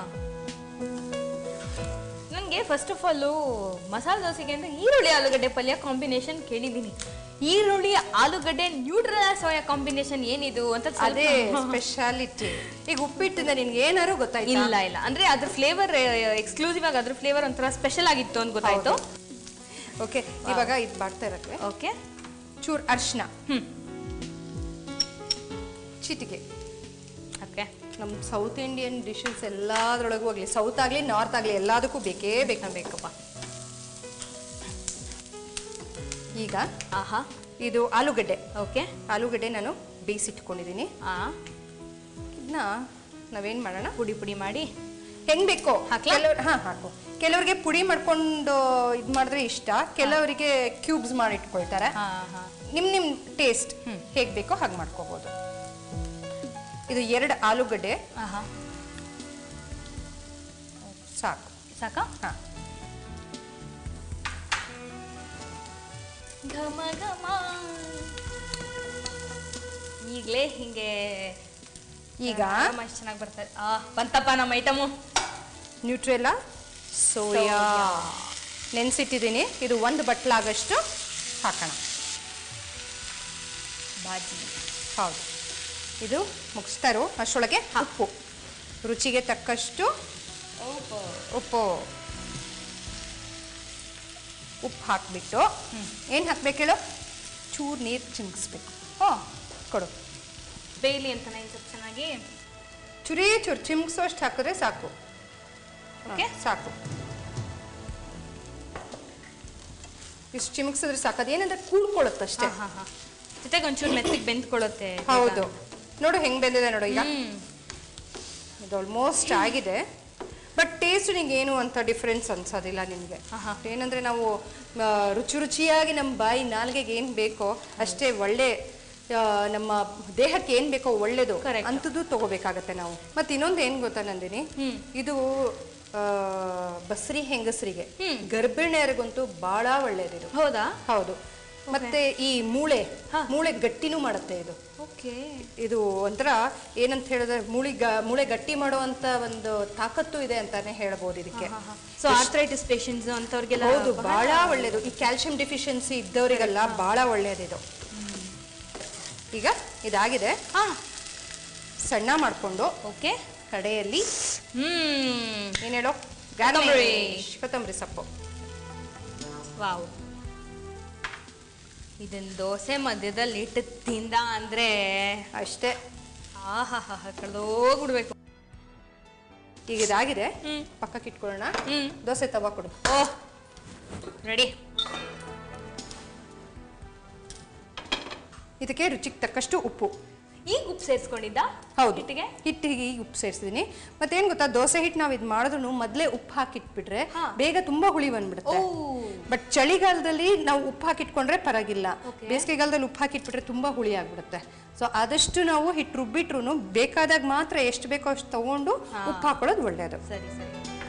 ನನಗೆ ಫಸ್ಟ್ ಆಫ್ ಆಲು ಮಸಾಲೆ ದೋಸೆಗೆ ಅಂತ ಈರುಳ್ಳಿ ಆಲೂಗಡ್ಡೆ ಪಲ್ಯ ಕಾಂಬಿನೇಷನ್ ಕೇಳಿದ್ದೀನಿ ಈರುಳ್ಳಿ ಆಲೂಗಡ್ಡೆ ನ್ಯೂಟ್ರಲ್ ಸೋಯಾ ಕಾಂಬಿನೇಷನ್ ಏನಿದು ಅಂತ ಸ್ವಲ್ಪ- ಅದೇ ಸ್ಪೆಷಾಲಿಟಿ ಈಗ ಉಪ್ಪಿಟ್ಟಿಂದ ನಿನ್ಗೆ ಏನಾರು ಗೊತ್ತಾಯ್ತಾ ಇಲ್ಲ ಇಲ್ಲ ಅಂದ್ರೆ ಅದ್ರ ಫ್ಲೇವರ್ ಎಕ್ಸ್ಕ್ಲೂಸಿವ್ ಆಗಿ ಅದ್ರ ಫ್ಲೇವರ್ ಒಂಥರ ಸ್ಪೆಷಲ್ ಆಗಿತ್ತು ಅಂತ ಗೊತ್ತಾಯ್ತು ಓಕೆ ಇವಾಗ ಇದು ಮಾಡ್ತಾ ಇರಕ್ಕೆ ಓಕೆ ಚೂರ್ ಅರ್ಶಿನ ಹ್ಮ್ ಚಿಟಿಕೆ ಓಕೆ ನಮ್ಮ ಸೌತ್ ಇಂಡಿಯನ್ ಡಿಶಸ್ ಎಲ್ಲದರೊಳಗೂ ಆಗಲಿ ಸೌತ್ ಆಗಲಿ ನಾರ್ತ್ ಆಗಲಿ ಎಲ್ಲದಕ್ಕೂ ಬೇಕೇ ಬೇಕಾ ಬೇಕಪ್ಪ ಈಗ ಆಹಾ ಇದು ಆಲೂಗಡ್ಡೆ ಓಕೆ ಆಲೂಗಡ್ಡೆ ನಾನು ಬೇಯಿಸಿಟ್ಕೊಂಡಿದ್ದೀನಿ ಆ ಇದನ್ನ ನಾವೇನು ಮಾಡೋಣ ಪುಡಿ ಪುಡಿ ಮಾಡಿ ಹೆಂಗ್ ಬೇಕೋ ಹಾಕ್ಲಾ? ಕೆಲವ್ರು ಹಾಂ ಹಾಕು ಕೆಲವರಿಗೆ ಪುಡಿ ಮಾಡ್ಕೊಂಡು ಇದು ಮಾಡಿದ್ರೆ ಇಷ್ಟ ಕೆಲವರಿಗೆ ಕ್ಯೂಬ್ಸ್ ಮಾಡಿ ಇಟ್ಕೊಳ್ತಾರೆ ಹಾ ಹಾ ನಿಮ್ ನಿಮ್ ಟೇಸ್ಟ್ ಹೇಗ್ ಬೇಕೋ ಹಾಗೆ ಮಾಡ್ಕೋಬಹುದು ಇದು ಎರಡು ಆಲೂಗಡ್ಡೆ ಆಹಾ ಸಾಕು ಸಾಕಾ ಹಾ ಘಮ ಘಮ ಈಗಲೇ ಹಿಂಗೆ ಈಗ ಎಷ್ಟು ಚೆನ್ನಾಗಿ ಬರ್ತದೆ ಆ ಬಂತಪ್ಪ ನಮ್ಮ ಐಟಮು ನ್ಯೂಟ್ರೆಲಾ ಸೋಯಾ ನೆನೆಸಿಟ್ಟಿದ್ದೀನಿ ಇದು ಒಂದು ಬಟ್ಲಾಗಷ್ಟು ಹಾಕೋಣ ಬಾಜಿ ಹೌದು ಇದು ಮುಗಿಸ್ತಾರೋ ಅಷ್ಟರೊಳಗೆ ಉಪ್ಪು ರುಚಿಗೆ ತಕ್ಕಷ್ಟು ಉಪ್ಪು ಉಪ್ಪು ಹಾಕ್ಬಿಟ್ಟು ಏನು ಹಾಕ್ಬೇಕು ಹೇಳು ಚೂರು ನೀರು ಚಿಮ್ಕಿಸ್ಬೇಕು ಓ ಕೊಡು ಬೇಲಿ ಅಂತಾನೆ ಇದು ಸ್ವಲ್ಪ ಚೆನ್ನಾಗಿ ಚುರಿ ಚೂರು ಚಿಮ್ಕಿಸೋಷ್ಟು ಹಾಕಿದ್ರೆ ಸಾಕು ಓಕೆ ಹಾ, ಸಾಕು ಇಷ್ಟು ಚಿಮ್ಕಿಸಿದ್ರೆ ಸಾಕು ಅದೇನಂದ್ರೆ ಕೂಡ್ಕೊಳ್ಳುತ್ತಷ್ಟೇ ಹಾ ಹಾ ಜೊತೆಗೆ ಒಂಚೂರು ಮೆತ್ತಿಗೆ ಬೆಂದ್ಕೊಳ್ಳುತ್ತೆ ಹೌದು ನೋಡು ಹೆಂಗ್ ಬೆಂದಿದೆ ನೋಡು ಈಗ ಹ್ಮ್ ಇದು ಆಲ್ಮೋಸ್ಟ್ ಆಗಿದೆ ಬಟ್ ಟೇಸ್ಟ್ ನಿಂಗೆ ಏನು ಅಂತ ಡಿಫ್ರೆನ್ಸ್ ಅನ್ಸೋದಿಲ್ಲ ನಿಮಗೆ ಆಹಾ. ಏನಂದ್ರೆ ನಾವು ಆ, ರುಚಿ ರುಚಿಯಾಗಿ ನಮ್ಮ ಬಾಯಿ ನಾಲ್ಗೆಗೆ ಏನು ಬೇಕೋ ಅಷ್ಟೇ ಒಳ್ಳೆ ಆ, ನಮ್ಮ ದೇಹಕ್ಕೆ ಏನು ಬೇಕೋ ಒಳ್ಳೇದು Correct. ಅಂಥದ್ದು ತಗೋಬೇಕಾಗತ್ತೆ ನಾವು ಮತ್ತೆ ಇನ್ನೊಂದು ಏನು ಗೊತ್ತಾ ನಂದಿನಿ ಹ್ಮ್. ಇದು ಆ, ಬಸ್ರಿ ಹೆಂಗಸರಿಗೆ ಹ್ಮ್. ಗರ್ಭಿಣಿಯರಿಗಂತೂ ಬಹಳ ಒಳ್ಳೇದಿದು ಹೌದಾ ಹೌದು ಮತ್ತೆ ಈ ಮೂಳೆ ಹಾ. ಮೂಳೆ ಗಟ್ಟಿನೂ ಮಾಡುತ್ತೆ ಇದು ಓಕೆ ಇದು ಒಂಥರ ಏನಂತ ಹೇಳಿದ್ರೆ ಮೂಳಿ ಗ- ಮೂಳೆ ಗಟ್ಟಿ ಮಾಡುವಂತ ಒಂದು ತಾಕತ್ತು ಇದೆ ಅಂತಾನೆ ಹೇಳ್ಬೋದು ಇದಕ್ಕೆ ಸೊ ಆರ್ಥರೈಟಿಸ್ ಪೇಷಂಟ್ಸ್ ಅಂತವ್ರಿಗೆಲ್ಲ ಹೌದು ಬಹಳ ಒಳ್ಳೇದು ಈ ಕ್ಯಾಲ್ಸಿಯಂ ಡಿಫಿಷಿಯನ್ಸಿ ಇದ್ದವರಿಗೆಲ್ಲ ಬಹಳ ಒಳ್ಳೇದಿದು ಈಗ ಇದಾಗಿದೆ ಹಾ ಸಣ್ಣ ಮಾಡಿಕೊಂಡು ಓಕೆ ಕಡೆಯಲ್ಲಿ ಹ್ಮ್ ಏನ್ ಹೇಳೋ ಕೊತ್ತಂಬರಿ. ಗಾರ್ನಿಶ್ ಕೊತ್ತಂಬರಿ ಸೊಪ್ಪು ವಾವ್ ಇದನ್ನ ದೋಸೆ ಮಧ್ಯದಲ್ಲಿ ಇಟ್ಟು ತಿಂದ ಅಂದ್ರೆ ಅಷ್ಟೇ ಆಹಾ ಹಾ ಕಳೆದೋಗ್ಬಿಡ್ಬೇಕು ಈಗ ಇದಾಗಿದೆ ಹ್ಮ್. ಪಕ್ಕಕ್ಕೆ ಇಟ್ಕೊಳ್ಳೋಣ ಹ್ಮ್ ದೋಸೆ ತವಾ ಕೊಡು ಓಹ್ ರೆಡಿ ಇದಕ್ಕೆ ರುಚಿಗೆ ತಕ್ಕಷ್ಟು ಉಪ್ಪು ಈಗ ಉಪ್ಪು ಸೇರಿಸ್ಕೊಂಡಿದ್ದ ಹೌದು ಹಿಟ್ಟಿಗೆ ಹಿಟ್ಟಿಗೆ ಈಗ ಉಪ್ಪು ಸೇರಿಸಿದೀನಿ ಮತ್ತೇನ್ ಗೊತ್ತಾ ದೋಸೆ ಹಿಟ್ಟು ನಾವು ಇದು ಮಾಡಿದ್ರು ಮೊದಲೇ ಉಪ್ಪು ಹಾಕಿಟ್ಬಿಟ್ರೆ ಹಾ. ಬೇಗ ತುಂಬಾ ಹುಳಿ ಬಂದ್ಬಿಡುತ್ತೆ ಬಟ್ ಚಳಿಗಾಲದಲ್ಲಿ ನಾವು ಉಪ್ಪು ಹಾಕಿಟ್ಕೊಂಡ್ರೆ ಪರವಾಗಿಲ್ಲ Okay. ಬೇಸಿಗೆಗಾಲದಲ್ಲಿ ಉಪ್ಪು ಹಾಕಿಟ್ಬಿಟ್ರೆ ತುಂಬಾ ಹುಳಿ ಆಗ್ಬಿಡುತ್ತೆ ಸೊ ಆದಷ್ಟು ನಾವು ಹಿಟ್ಟು ರುಬ್ಬಿಟ್ರು ಬೇಕಾದಾಗ ಮಾತ್ರ ಎಷ್ಟು ಬೇಕೋ ಅಷ್ಟು ತಗೊಂಡು ಹಾ. ಉಪ್ಪು ಹಾಕೊಳ್ಳೋದು ಒಳ್ಳೇದು ಸರಿ ಸರಿ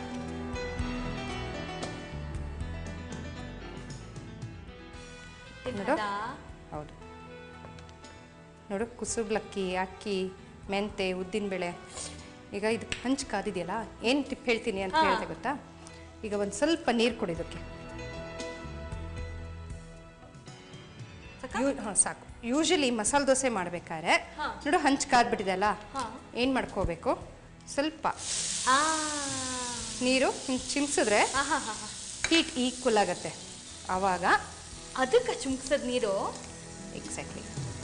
ನೋಡು. ಹೌದು ನೋಡು ಕುಸುಬ್ಲಕ್ಕಿ ಅಕ್ಕಿ ಮೆಂತೆ ಉದ್ದಿನಬೇಳೆ ಈಗ ಇದು ಹಂಚ್ ಕಾದಿದೆಯಲ್ಲ ಏನು ಟಿಪ್ ಹೇಳ್ತೀನಿ ಅಂತ ಹಾ. ಹೇಳಿದೆ ಗೊತ್ತಾ ಈಗ ಒಂದು ಸ್ವಲ್ಪ ನೀರು ಕೊಡಿದಕ್ಕೆ ಸಾಕಾ? ಹಾಂ ಸಾಕು ಯೂಶಲಿ ಮಸಾಲೆ ದೋಸೆ ಮಾಡ್ಬೇಕಾದ್ರೆ ಹಾ. ನೋಡು ಹಂಚ್ ಕಾದ್ಬಿಟ್ಟಿದೆಯಲ್ಲ ಹಾ. ಏನು ಮಾಡ್ಕೋಬೇಕು ಸ್ವಲ್ಪ ಆ ನೀರು ಹಿಂಗೆ ಚಿಮ್ಸಿದ್ರೆ ಆಹಾ ಹಾ ಹಾ ಹೀಟ್ ಈಕ್ವಲ್ ಆಗತ್ತೆ ಆವಾಗ ಅದಕ್ಕೆ ಚುಮ್ಕ್ಸದ್ ನೀರು ಎಕ್ಸಾಕ್ಟ್ಲಿ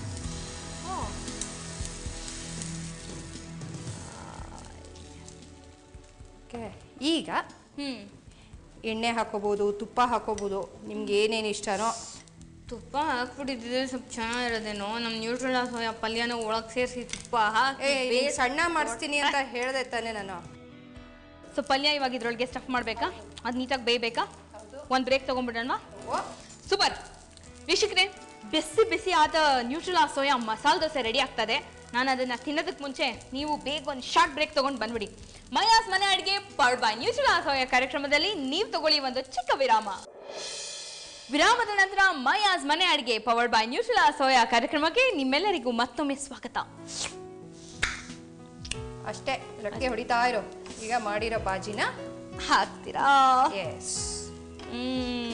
ಓಕೆ ಈಗ ಹ್ಮ್ ಎಣ್ಣೆ ಹಾಕೋಬೋದು ತುಪ್ಪ ಹಾಕೋಬೋದು ನಿಮ್ಗೆ ಏನೇನು ಇಷ್ಟನೋ ತುಪ್ಪ ಹಾಕ್ಬಿಟ್ಟಿದ್ರೆ ಸ್ವಲ್ಪ ಚೆನ್ನಾಗಿರೋದೇನೋ ನಮ್ಮ ನ್ಯೂಟ್ರಲ್ ಸೋಯಾ ಪಲ್ಯನ ಒಳಗೆ ಸೇರಿಸಿ ತುಪ್ಪ ಹಾಕಿ ಏ ನೀನ್ ಬೇಸ್- ಸಣ್ಣ ಮಾಡಿಸ್ತೀನಿ ಅಂತ ಹೇಳ್ದೆ ತಾನೇ ನಾನು ಸೊ ಪಲ್ಯ ಇವಾಗ ಇದ್ರೊಳಗೆ ಸ್ಟಫ್ ಮಾಡಬೇಕಾ ಅದು ನೀಟಾಗಿ ಬೇಯಬೇಕಾ ಒಂದು ಬ್ರೇಕ್ ತೊಗೊಂಡ್ಬಿಡೋಣ ಸೂಪರ್ ವೀಕ್ಷಕರೇ ಬಿಸಿ ಬಿಸಿ ಆದ ನ್ಯೂಟ್ರಲಾ ಸೋಯಾ ಮಸಾಲೆ ದೋಸೆ ರೆಡಿ ಆಗ್ತದೆ ನಾನು ಅದನ್ನ ತಿನ್ನೋದಕ್ಕೆ ಮುಂಚೆ ನೀವು ಬೇಗ ಒಂದು ಶಾರ್ಟ್ ಬ್ರೇಕ್ ತಗೊಂಡು ಬಂದ್ಬಿಡಿ ಮಯಾಸ್ ಮನೆ ಅಡಿಗೆ ಪರ್ಡ್ ಬೈ ನ್ಯೂಟ್ರಲಾ ಸೋಯಾ ಕಾರ್ಯಕ್ರಮದಲ್ಲಿ ನೀವು ತಗೊಳ್ಳಿ ಒಂದು ಚಿಕ್ಕ ವಿರಾಮ ವಿರಾಮದ ನಂತರ ಮಯಾಸ್ ಮನೆ ಅಡಿಗೆ ಪವರ್ಡ್ ಬೈ ನ್ಯೂಟ್ರಲಾ ಸೋಯಾ ಕಾರ್ಯಕ್ರಮಕ್ಕೆ ನಿಮ್ಮೆಲ್ಲರಿಗೂ ಮತ್ತೊಮ್ಮೆ ಸ್ವಾಗತ ಅಷ್ಟೇ ಲಟ್ಕೆ ಹೊಡಿತಾ ಇರೋ ಈಗ ಮಾಡಿರೋ ಬಾಜಿನ ಹಾಕ್ತೀರಾ ಎಸ್ ಹ್ಮ್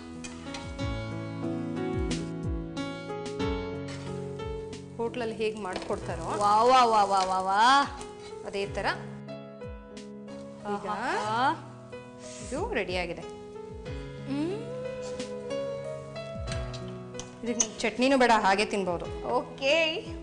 ಹೋಟ್ಲಲ್ಲಿ ಹೇಗೆ ಮಾಡ್ಕೊಡ್ತಾರೋ ವಾ ವಾ ವಾ ವಾ ವಾ ವಾ ಅದೇ ಥರ ಈಗ ಆಹಾ. ಇದು ರೆಡಿ ಆಗಿದೆ ಹ್ಮ್ ಇದಕ್ಕೆ ಚಟ್ನಿನೂ ಬೇಡ ಹಾಗೆ ತಿನ್ಬೋದು ಓಕೆ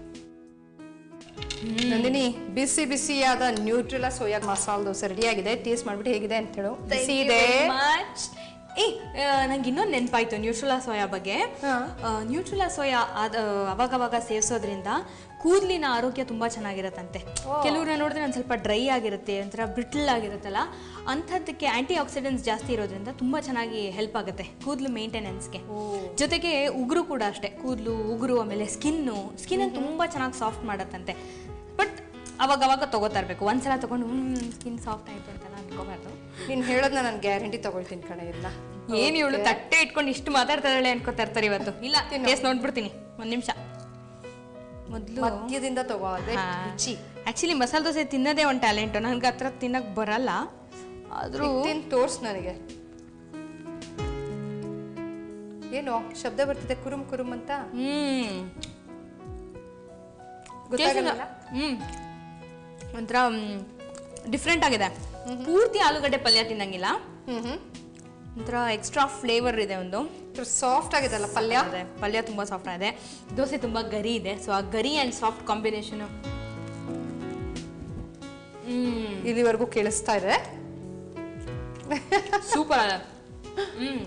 ನಂದಿನಿ ಬಿಸಿ ಬಿಸಿಯಾದ ನ್ಯೂಟ್ರಿಲಾ ಸೋಯಾ ಮಸಾಲ ದೋಸೆ ರೆಡಿ ಆಗಿದೆ ಟೇಸ್ಟ್ ಮಾಡ್ಬಿಟ್ಟು ಹೇಗಿದೆ ಅಂತ ಹೇಳು ಬಿಸಿ ಇದೆ ಮಚ್ ಏ ನಂಗೆ ಇನ್ನೊಂದು ನೆನಪಾಯ್ತು ನ್ಯೂಟ್ರಲಾ ಸೋಯಾ ಬಗ್ಗೆ ಹಾ. ಆ, ನ್ಯೂಟ್ರಲಾ ಸೋಯಾ ಅದ ಅವಾಗವಾಗ ಸೇವಿಸೋದ್ರಿಂದ ಕೂದಲಿನ ಆರೋಗ್ಯ ತುಂಬಾ ಚೆನ್ನಾಗಿರತ್ತಂತೆ ಕೆಲವ್ರನ್ನ ನೋಡಿದ್ರೆ ಒಂದು ಸ್ವಲ್ಪ ಡ್ರೈ ಆಗಿರುತ್ತೆ ಒಂಥರ ಬ್ರಿಟಲ್ ಆಗಿರುತ್ತಲ್ಲ ಅಂಥದ್ದಕ್ಕೆ ಆಂಟಿ ಆಕ್ಸಿಡೆಂಟ್ಸ್ ಜಾಸ್ತಿ ಇರೋದ್ರಿಂದ ತುಂಬಾ ಚೆನ್ನಾಗಿ ಹೆಲ್ಪ್ ಆಗುತ್ತೆ ಕೂದಲು ಮೇಂಟೆನೆನ್ಸ್ಗೆ ಜೊತೆಗೆ ಉಗುರು ಕೂಡ ಅಷ್ಟೇ ಕೂದಲು ಉಗುರು ಆಮೇಲೆ ಸ್ಕಿನ್ನು ಸ್ಕಿನ್ ತುಂಬಾ ಚೆನ್ನಾಗಿ ಸಾಫ್ಟ್ ಮಾಡತ್ತಂತೆ ಬಟ್ ಅವಾಗ ಅವಾಗ ತಗೋತಾ ಇರಬೇಕು ಒಂದ್ಸಲ ತಗೊಂಡು ಹ್ಮ್ ಸ್ಕಿನ್ ಸಾಫ್ಟ್ ಆಯ್ತು ಅಂತೆಲ್ಲ ಅನ್ಕೋಬಾರ್ದು ನೀನು ಹೇಳೋದನ್ನ ನಾನು ಗ್ಯಾರಂಟಿ ತಗೊಳ್ತೀನಿ ಕಣೆ ಇಲ್ಲ ಏನ್ ಇವಳು ತಟ್ಟೆ ಇಟ್ಕೊಂಡು ಇಷ್ಟು ಮಾತಾಡ್ತಾಳೆ ಅನ್ಕೋತಾ ಇರ್ತಾರೆ ಇವತ್ತು ಇಲ್ಲ ಟೇಸ್ಟ್ ನೋಡ್ಬಿಡ್ತೀನಿ ಒಂದ್ ನಿಮಿಷ ಮೊದಲು ಮಧ್ಯದಿಂದ ತಗೋ ಅದೇ ರುಚಿ ಆಕ್ಚುಲಿ ಮಸಾಲೆ ದೋಸೆ ತಿನ್ನೋದೇ ಒಂದು ಟ್ಯಾಲೆಂಟ್ ನನ್ಗೆ ಹತ್ರ ತಿನ್ನಕ್ ಬರಲ್ಲ ಆದ್ರೂ ತಿನ್ ತೋರ್ಸ್ ನನಗೆ ಏನು ಶಬ್ದ ಬರ್ತಿದೆ ಕುರುಮ್ ಕುರುಮ್ ಅಂತ ಹ್ಮ್ ಗೊತ್ತಾಗಲ್ಲ ಹ್ಮ್ ಒಂಥರ ಡಿಫ್ರೆಂಟ್ ಆಗಿದೆ ಪೂರ್ತಿ ಆಲೂಗಡ್ಡೆ ಪಲ್ಯ ತಿನ್ನಂಗಿಲ್ಲ ಹ್ಮ್ ಹ್ಮ್ ಒಂಥರ ಎಕ್ಸ್ಟ್ರಾ ಫ್ಲೇವರ್ ಇದೆ ಒಂದು ಸಾಫ್ಟ್ ಆಗಿದೆಲ್ಲ ಪಲ್ಯ ಅದೇ ಪಲ್ಯ ತುಂಬಾ ಸಾಫ್ಟ್ ಆಗಿದೆ ದೋಸೆ ತುಂಬಾ ಗರಿ ಇದೆ ಸೊ ಆ ಗರಿ ಅಂಡ್ ಸಾಫ್ಟ್ ಕಾಂಬಿನೇಷನ್ ಹ್ಮ್ ಇಲ್ಲಿವರೆಗೂ ಕೇಳಿಸ್ತಾ ಇದೆ ಸೂಪರ್ ಅದ ಹ್ಮ್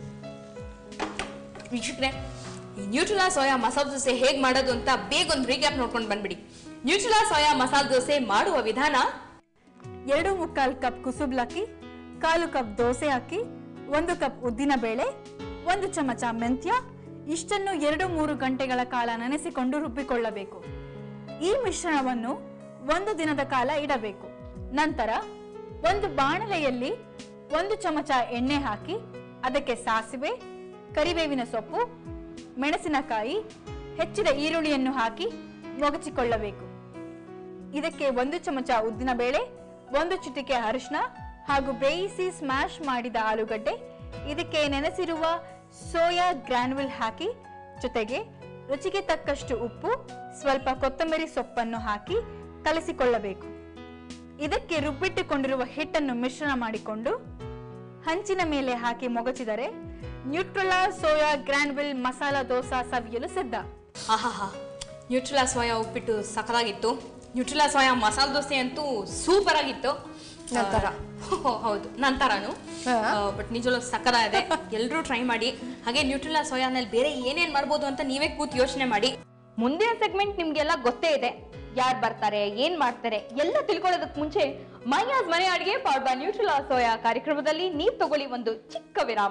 ವೀಕ್ಷಕರೇ ಈ ನ್ಯೂಟ್ರಲಾ ಸೋಯಾ ಮಸಾಲೆ ದೋಸೆ ಹೇಗ್ ಮಾಡೋದು ಅಂತ ಬೇಗ ಒಂದು ರೀಕ್ಯಾಪ್ ನೋಡ್ಕೊಂಡು ಬಂದ್ಬಿಡಿ ನ್ಯೂಟ್ರಲಾ ಸೋಯಾ ಮಸಾಲೆ ದೋಸೆ ಮಾಡುವ ವಿಧಾನ ಎರಡು ಮುಕ್ಕಾಲು ಕಪ್ ಕುಸುಬ್ಲಕ್ಕಿ ಕಾಲು ಕಪ್ ದೋಸೆ ಅಕ್ಕಿ ಒಂದು ಕಪ್ ಉದ್ದಿನ ಬೇಳೆ ಒಂದು ಚಮಚ ಮೆಂತ್ಯ ಇಷ್ಟನ್ನು ಎರಡು ಮೂರು ಗಂಟೆಗಳ ಕಾಲ ನೆನೆಸಿಕೊಂಡು ರುಬ್ಬಿಕೊಳ್ಳಬೇಕು ಈ ಮಿಶ್ರಣವನ್ನು ಒಂದು ದಿನದ ಕಾಲ ಇಡಬೇಕು ನಂತರ ಒಂದು ಬಾಣಲೆಯಲ್ಲಿ ಒಂದು ಚಮಚ ಎಣ್ಣೆ ಹಾಕಿ ಅದಕ್ಕೆ ಸಾಸಿವೆ ಕರಿಬೇವಿನ ಸೊಪ್ಪು ಮೆಣಸಿನಕಾಯಿ ಹೆಚ್ಚಿದ ಈರುಳ್ಳಿಯನ್ನು ಹಾಕಿ ಮೊಗಚಿಕೊಳ್ಳಬೇಕು ಇದಕ್ಕೆ ಒಂದು ಚಮಚ ಉದ್ದಿನ ಬೇಳೆ ಒಂದು ಚಿಟಿಕೆ ಅರಿಶಿನ ಹಾಗೂ ಬೇಯಿಸಿ ಸ್ಮ್ಯಾಶ್ ಮಾಡಿದ ಆಲೂಗಡ್ಡೆ ಇದಕ್ಕೆ ನೆನೆಸಿರುವ ಸೋಯಾ ಗ್ರಾನ್ಯುಲ್ ಹಾಕಿ ಜೊತೆಗೆ ರುಚಿಗೆ ತಕ್ಕಷ್ಟು ಉಪ್ಪು ಸ್ವಲ್ಪ ಕೊತ್ತಂಬರಿ ಸೊಪ್ಪನ್ನು ಹಾಕಿ ಕಲಸಿಕೊಳ್ಳಬೇಕು ಇದಕ್ಕೆ ರುಬ್ಬಿಟ್ಟುಕೊಂಡಿರುವ ಹಿಟ್ಟನ್ನು ಮಿಶ್ರಣ ಮಾಡಿಕೊಂಡು ಹಂಚಿನ ಮೇಲೆ ಹಾಕಿ ಮೊಗಚಿದರೆ ನ್ಯೂಟ್ರಲಾ ಸೋಯಾ ಗ್ರಾನ್ಯುಲ್ ಮಸಾಲಾ ದೋಸಾ ಸವಿಯಲು ಸಿದ್ಧ ಆಹಾಹಾ ನ್ಯೂಟ್ರಲಾ ಸೋಯಾ ಉಪ್ಪಿಟ್ಟು ಸಖತ್ತಾಗಿತ್ತು ನ್ಯೂಟ್ರಲಾ ಸೋಯಾ ಮಸಾಲೆ ದೋಸೆ ಅಂತೂ ಸೂಪರ್ ಆಗಿತ್ತು ನಂತರ? ಆ, ಹೌದು ನಂತರನು ಹಾ. ಬಟ್ ನಿಜವಲ್ಲೂ ಸಕ್ಕತ್ತಾಗಿದೆ ಎಲ್ಲರೂ ಟ್ರೈ ಮಾಡಿ ಹಾಗೆ ನ್ಯೂಟ್ರಲಾ ಸೋಯಾನಲ್ಲಿ ಬೇರೆ ಏನೇನ್ ಮಾಡ್ಬೋದು ಅಂತ ನೀವೇ ಕೂತ್ ಯೋಚನೆ ಮಾಡಿ ಮುಂದಿನ ಸೆಗ್ಮೆಂಟ್ ನಿಮ್ಗೆಲ್ಲ ಗೊತ್ತೇ ಇದೆ ಯಾರು ಬರ್ತಾರೆ ಏನ್ ಮಾಡ್ತಾರೆ ಎಲ್ಲ ತಿಳ್ಕೊಳ್ಳೋದಕ್ಕೆ ಮುಂಚೆ ಮೈಯಾಸ್ ಮನೆ ಅಡಿಗೆ ಪಾಡ್ಬಾ ನ್ಯೂಟ್ರಲಾ ಸೋಯಾ ಕಾರ್ಯಕ್ರಮದಲ್ಲಿ ನೀವ್ ತಗೊಳ್ಳಿ ಒಂದು ಚಿಕ್ಕ ವಿರಾಮ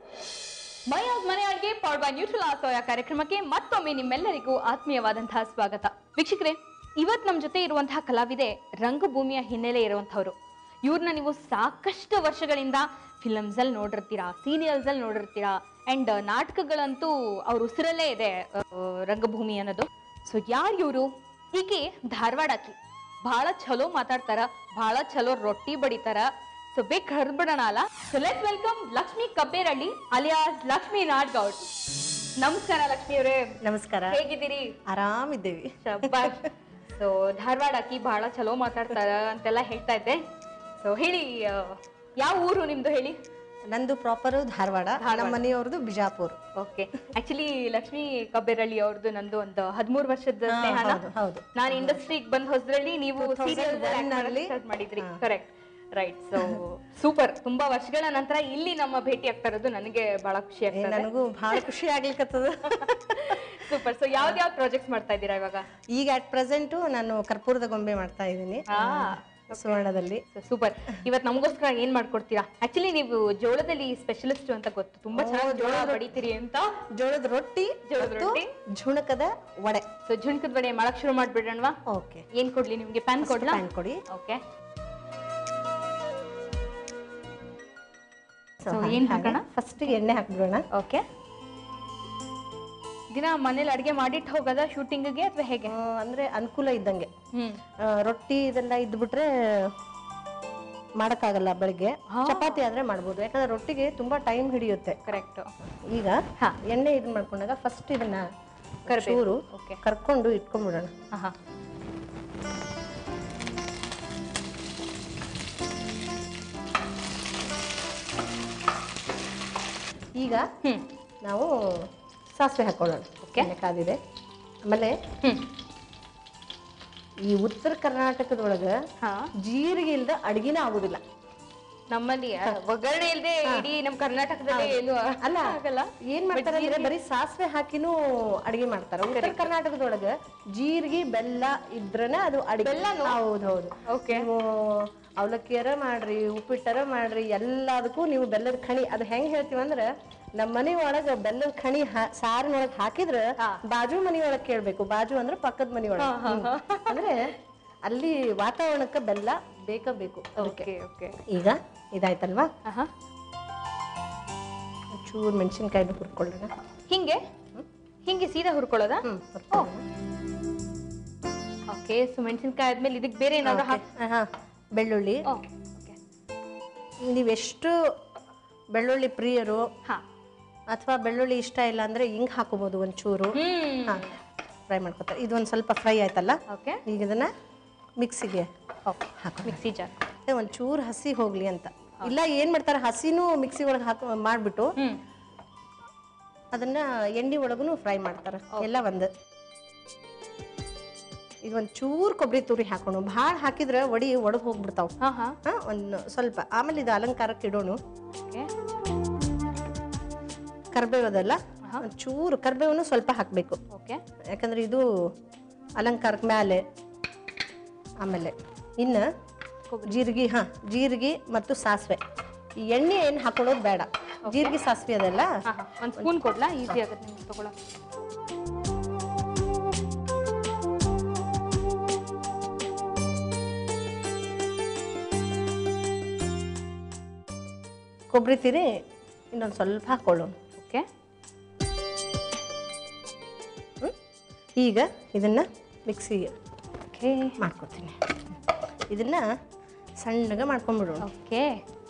ಮಯಾಸ್ ಮನೆ ಅಡ್ಗೆ ಪೌಡ್ ಬೈ ನ್ಯೂಟ್ರಲಾ ಸೋಯಾ ಕಾರ್ಯಕ್ರಮಕ್ಕೆ ಮತ್ತೊಮ್ಮೆ ನಿಮ್ಮೆಲ್ಲರಿಗೂ ಆತ್ಮೀಯವಾದಂತಹ ಸ್ವಾಗತ ವೀಕ್ಷಕರೇ ಇವತ್ ನಮ್ ಜೊತೆ ಇರುವಂತಹ ಕಲಾವಿದೆ ರಂಗಭೂಮಿಯ ಹಿನ್ನೆಲೆ ಇರುವಂತವ್ರು ಇವ್ರನ್ನ ನೀವು ಸಾಕಷ್ಟು ವರ್ಷಗಳಿಂದ ಫಿಲಮ್ಸ್ ಅಲ್ಲಿ ನೋಡಿರ್ತೀರಾ ಸೀರಿಯಲ್ಸ್ ಅಲ್ಲಿ ನೋಡಿರ್ತೀರಾ ಅಂಡ್ ನಾಟಕಗಳಂತೂ ಅವ್ರ ಉಸಿರಲ್ಲೇ ಇದೆ ಆ, ರಂಗಭೂಮಿ ಅನ್ನೋದು ಸೊ ಯಾರು ಇವರು ಈಕೆ ಧಾರವಾಡಾಕಿ ಬಹಳ ಚಲೋ ಮಾತಾಡ್ತಾರ ಬಹಳ ಚಲೋ ರೊಟ್ಟಿ ಬಡಿತಾರ ಸೊ ಬೇಗ ಕರ್ಬಿಡೋಣ ಅಲ್ಲ so let welcome Lakshmi Kabberalli alias Lakshmi Nadgoud ನಮಸ್ಕಾರ ಲಕ್ಷ್ಮಿ ಅವರೇ ನಮಸ್ಕಾರ ಹೇಗಿದ್ದೀರಿ ಆರಾಮಿದ್ದೇವಿ ಸೊ ಧಾರವಾಡ ಅಕ್ಕಿ ಬಹಳ ಚಲೋ ಮಾತಾಡ್ತಾರ ಅಂತೆಲ್ಲ ಹೇಳ್ತಾ ಇದ್ದೆ ಸೊ ಹೇಳಿ ಆ, ಯಾವ ಊರು ನಿಮ್ದು ಹೇಳಿ ನಂದು ಪ್ರಾಪರ್ ಧಾರವಾಡ ನಮ್ಮ ಮನೆಯವ್ರದ್ದು ಬಿಜಾಪುರ್ ಓಕೆ ಆಕ್ಚುಲಿ ಲಕ್ಷ್ಮಿ ಕಬ್ಬೇರಳ್ಳಿ ಅವ್ರದ್ದು ನಂದು ಒಂದು ಹದಿಮೂರು ವರ್ಷದ ಹಾ, ಸ್ನೇಹನ ಹೌದು, ಹೌದು. ನಾನು ಇಂಡಸ್ಟ್ರಿಗೆ ಬಂದ ಹೊಸದ್ರಲ್ಲಿ ನೀವು 2001 ನಲ್ಲಿ, ಸ್ಟಾರ್ಟ್ ಮಾಡಿದ್ರಿ ಕರೆಕ್ಟ್ ರೈಟ್ ಸೊ ಸೂಪರ್ ತುಂಬಾ ವರ್ಷಗಳ ನಂತರ ಇಲ್ಲಿ ನಮ್ಮ ಭೇಟಿ ಆಗ್ತಾ ಇರೋದು ನನಗೆ ಬಹಳ ಖುಷಿ ಏ, ಆಗ್ತದೆ ನನಗೂ ಬಹಳ ಖುಷಿ ಆಗ್ಲಿಕ್ಕತ್ತದ ಸೂಪರ್ ಸೊ ಯಾವ್ದು ಯಾವ್ದು ಪ್ರಾಜೆಕ್ಟ್ಸ್ ಮಾಡ್ತಾ ಇದ್ದೀರಾ ಇವಾಗ ಈಗ ಅಟ್ ಪ್ರೆಸೆಂಟು ನಾನು ಕರ್ಪೂರದ ಗೊಂಬೆ ಮಾಡ್ತಾ ಇದ್ದೀನಿ ಆ ಸುವರ್ಣದಲ್ಲಿ ಸೂಪರ್ ಇವತ್ ನಮಗೋಸ್ಕರ ಏನ್ ಮಾಡ್ಕೊಡ್ತೀರಾ ಆಕ್ಚುಲಿ ನೀವು ಜೋಳದಲ್ಲಿ ಸ್ಪೆಷಲಿಸ್ಟ್ ಅಂತ ಗೊತ್ತು ತುಂಬಾ ಚೆನ್ನಾಗಿ ಜೋಳ ಬಡಿತೀರಿ ಅಂತ ಜೋಳದ ರೊಟ್ಟಿ ಜೋಳದ ಮತ್ತು ರೊಟ್ಟಿ. ಝುಣಕದ ವಡೆ ಸೊ ಝುಣ್ಕದ ಬಡೆ ಮಾಡಕ್ ಶುರು ಮಾಡ್ಬಿಡೋಣವಾ ಓಕೆ ಏನ್ ಕೊಡ್ಲಿ ನಿಮ್ಗೆ ಪ್ಯಾನ್ ಕೊಡ್ಲಾ ಪ್ಯಾನ್ ಕೊಡಿ ಓಕೆ So, So, ಹಾಗೆ- ಏನ್ ಹಾಗೆ ಹಾಕೋಣ? ಫಸ್ಟ್ ಎಣ್ಣೆ ಹಾಕ್ಬಿಡೋಣ ಓಕೆ ದಿನ ಮನೇಲಿ ಅಡ್ಗೆ ಮಾಡಿಟ್ಟು ಹೋಗೋದ ಶೂಟಿಂಗ್ಗೆ ಅಥವಾ ಹೇಗೆ ಆ, ಅಂದ್ರೆ ಅನುಕೂಲ ಇದ್ದಂಗೆ ಹ್ಮ್ ಆ, ರೊಟ್ಟಿ ಇದೆಲ್ಲ ಇದ್ಬಿಟ್ರೆ ಮಾಡಕ್ಕಾಗಲ್ಲ ಬೆಳಿಗ್ಗೆ ಚಪಾತಿ ಆದ್ರೆ ಮಾಡ್ಬೋದು ಯಾಕಂದ್ರೆ ರೊಟ್ಟಿಗೆ ತುಂಬಾ ಟೈಮ್ ಹಿಡಿಯುತ್ತೆ ಕರೆಕ್ಟ್ ಈಗ ಹಾ. ಎಣ್ಣೆ ಇದನ್ನ ಮಾಡ್ಕೊಂಡಾಗ ಫಸ್ಟ್ ಇದನ್ನ ಕರ್ಬೇವು. ಚೂರು Okay. ಕರ್ಕೊಂಡು ಇಟ್ಕೊಂಡ್ಬಿಡೋಣ ಹಾ ಈಗ ಹ್ಮ್ ನಾವು ಸಾಸಿವೆ ಹಾಕೊಳ್ಳೋಣ Okay. ಎಣ್ಣೆ ಕಾದಿದೆ ಆಮೇಲೆ ಹ್ಮ್ ಈ ಉತ್ತರ ಕರ್ನಾಟಕದೊಳಗ ಹಾ ಜೀರಿಗೆ ಇಲ್ದ ಅಡ್ಗಿನ ಆಗುದಿಲ್ಲ ನಮ್ಮಲ್ಲಿ ಆ, ಒಗ್ಗರಣೆ ಇಲ್ಲದೆ ಇಡೀ ನಮ್ಮ ಕರ್ನಾಟಕದಲ್ಲಿ ಏನು ಅಲ್ಲ ಆಗಲ್ಲ ಏನ್ ಮಾಡ್ತಾರೆ ಅಂದ್ರೆ ಬರೀ ಸಾಸಿವೆ ಹಾಕಿನೂ ಅಡಿಗೆ ಮಾಡ್ತಾರ ಉತ್ತರ ಕರ್ನಾಟಕದೊಳಗ ಜೀರಿಗೆ ಬೆಲ್ಲ ಇದ್ರನ ಅದು ಅಡಿಗೆ ಹೌದು ಹೌದು Okay. ನೀವು ಅವಲಕ್ಕಿಯರ ಮಾಡ್ರಿ ಉಪ್ಪಿಟ್ಟರ ಮಾಡ್ರಿ ಎಲ್ಲದಕ್ಕೂ ನೀವು ಬೆಲ್ಲದ ಖಣಿ ಅದು ಹೆಂಗ್ ಹೇಳ್ತೀವಿ ಅಂದ್ರ ನಮ್ಮ ಮನೆ ಒಳಗ ಬೆಲ್ಲದ ಖಣಿ ಹಾ- ಸಾರಿನೊಳಗ್ ಹಾಕಿದ್ರ ಬಾಜು ಮನಿ ಒಳಗ್ ಕೇಳ್ಬೇಕು ಬಾಜು ಅಂದ್ರ ಪಕ್ಕದ ಮನಿ ಒಳಗ ಅಂದ್ರೆ ಅಲ್ಲಿ ವಾತಾವರಣಕ್ಕ ಬೆಲ್ಲ ಬೇಕ ಬೇಕು ಅದಕ್ಕೆ ಓಕೆ ಓಕೆ ಈಗ ಇದಾಯ್ತಲ್ವಾ ಆಹಾ ಚೂರು ಮೆಣಸಿನ್ಕಾಯಿನ ಹುರ್ಕೊಳ್ಳೋಣ ಹಿಂಗೆ ಹಿಂಗೆ ಸೀದಾ ಹುರ್ಕೊಳ್ಳೋದಾ ಹ್ಮ್ ಹುರ್ಕೊಳ್ಳೋಣ. ಓಕೆ ಸೊ ಮೆಣಸಿನ್ಕಾಯಿ ಆದ್ಮೇಲೆ ಇದಕ್ಕೆ ಬೇರೆ ಏನಾದ್ರು ಹಾಕ್ ಆ, ಹಾ ಬೆಳ್ಳುಳ್ಳಿ ಓಕೆ ನೀವೆಷ್ಟು ಬೆಳ್ಳುಳ್ಳಿ ಪ್ರಿಯರು ಹಾ ಅಥವಾ ಬೆಳ್ಳುಳ್ಳಿ ಇಷ್ಟ ಇಲ್ಲ ಅಂದ್ರೆ ಹಿಂಗ್ ಹಾಕೋಬಹುದು ಒಂಚೂರು ಹ್ಮ್ ಹಾ ಫ್ರೈ ಮಾಡ್ಕೊತಾರೆ ಇದು ಒಂದು ಸ್ವಲ್ಪ ಫ್ರೈ ಆಯ್ತಲ್ಲ ಓಕೆ ಈಗ ಇದನ್ನ ಮಿಕ್ಸಿಗೆ ಓಕೆ ಹಾಕೋ ಮಿಕ್ಸಿ ಜಾರ್ ಒಂಚೂರು ಹಸಿ ಹೋಗ್ಲಿ ಅಂತ ಇಲ್ಲ ಏನ್ ಮಾಡ್ತಾರೆ ಹಸಿನೂ ಮಿಕ್ಸಿ ಒಳಗೆ ಹಾಕೋ ಮಾಡ್ಬಿಟ್ಟು ಹ್ಮ್ ಅದನ್ನ ಎಣ್ಣೆ ಒಳಗೂ ಫ್ರೈ ಮಾಡ್ತಾರೆ ಎಲ್ಲ ಒಂದು ಇದು ಒಂದು ಚೂರು ಕೊಬ್ಬರಿ ತುರಿ ಹಾಕೋಣ ಭಾಳ ಹಾಕಿದ್ರೆ ವಡಿ ಒಳಗೆ ಹೋಗ್ಬಿಡ್ತಾವ ಹಾ ಹಾ ಹಾ ಒಂದು ಸ್ವಲ್ಪ ಆಮೇಲೆ ಇದು ಅಲಂಕಾರಕ್ಕೆ ಇಡೋಣ ಓಕೆ ಕರ್ಬೇವು ಅದಲ್ಲ ಒಂದ್ ಚೂರು ಕರ್ಬೇವನ್ನು ಸ್ವಲ್ಪ ಹಾಕಬೇಕು ಓಕೆ ಯಾಕಂದ್ರೆ ಇದು ಅಲಂಕಾರಕ್ಕೆ ಮೇಲೆ ಆಮೇಲೆ ಇನ್ನು ಜೀರಿಗೆ ಹಾ ಜೀರಿಗೆ ಮತ್ತು ಸಾಸಿವೆ ಈ ಎಣ್ಣೆ ಏನು ಹಾಕೊಳ್ಳೋದು ಬೇಡ ಜೀರಿಗೆ ಸಾಸಿವೆ ಅದಲ್ಲ ಹಾ ಹಾ ಒಂದು ಸ್ಪೂನ್ ಕೊಡ್ಲಾ ಈಸಿ ಆಗುತ್ತೆ ನಿಮ್ಗೆ ತಗೊಳಕ್ ಕೊಬ್ಬರಿ ತಿರಿ ಇನ್ನೊಂದು ಸ್ವಲ್ಪ ಹಾಕೊಳ್ಳೋಣ ಓಕೆ ಹ್ಮ್? ಈಗ ಇದನ್ನ ಮಿಕ್ಸಿಗೆ ಓಕೆ ಮಾಡ್ಕೊತೀನಿ ಇದನ್ನ ಸಣ್ಣಗೆ ಮಾಡ್ಕೊಂಡ್ಬಿಡೋಣ ಓಕೆ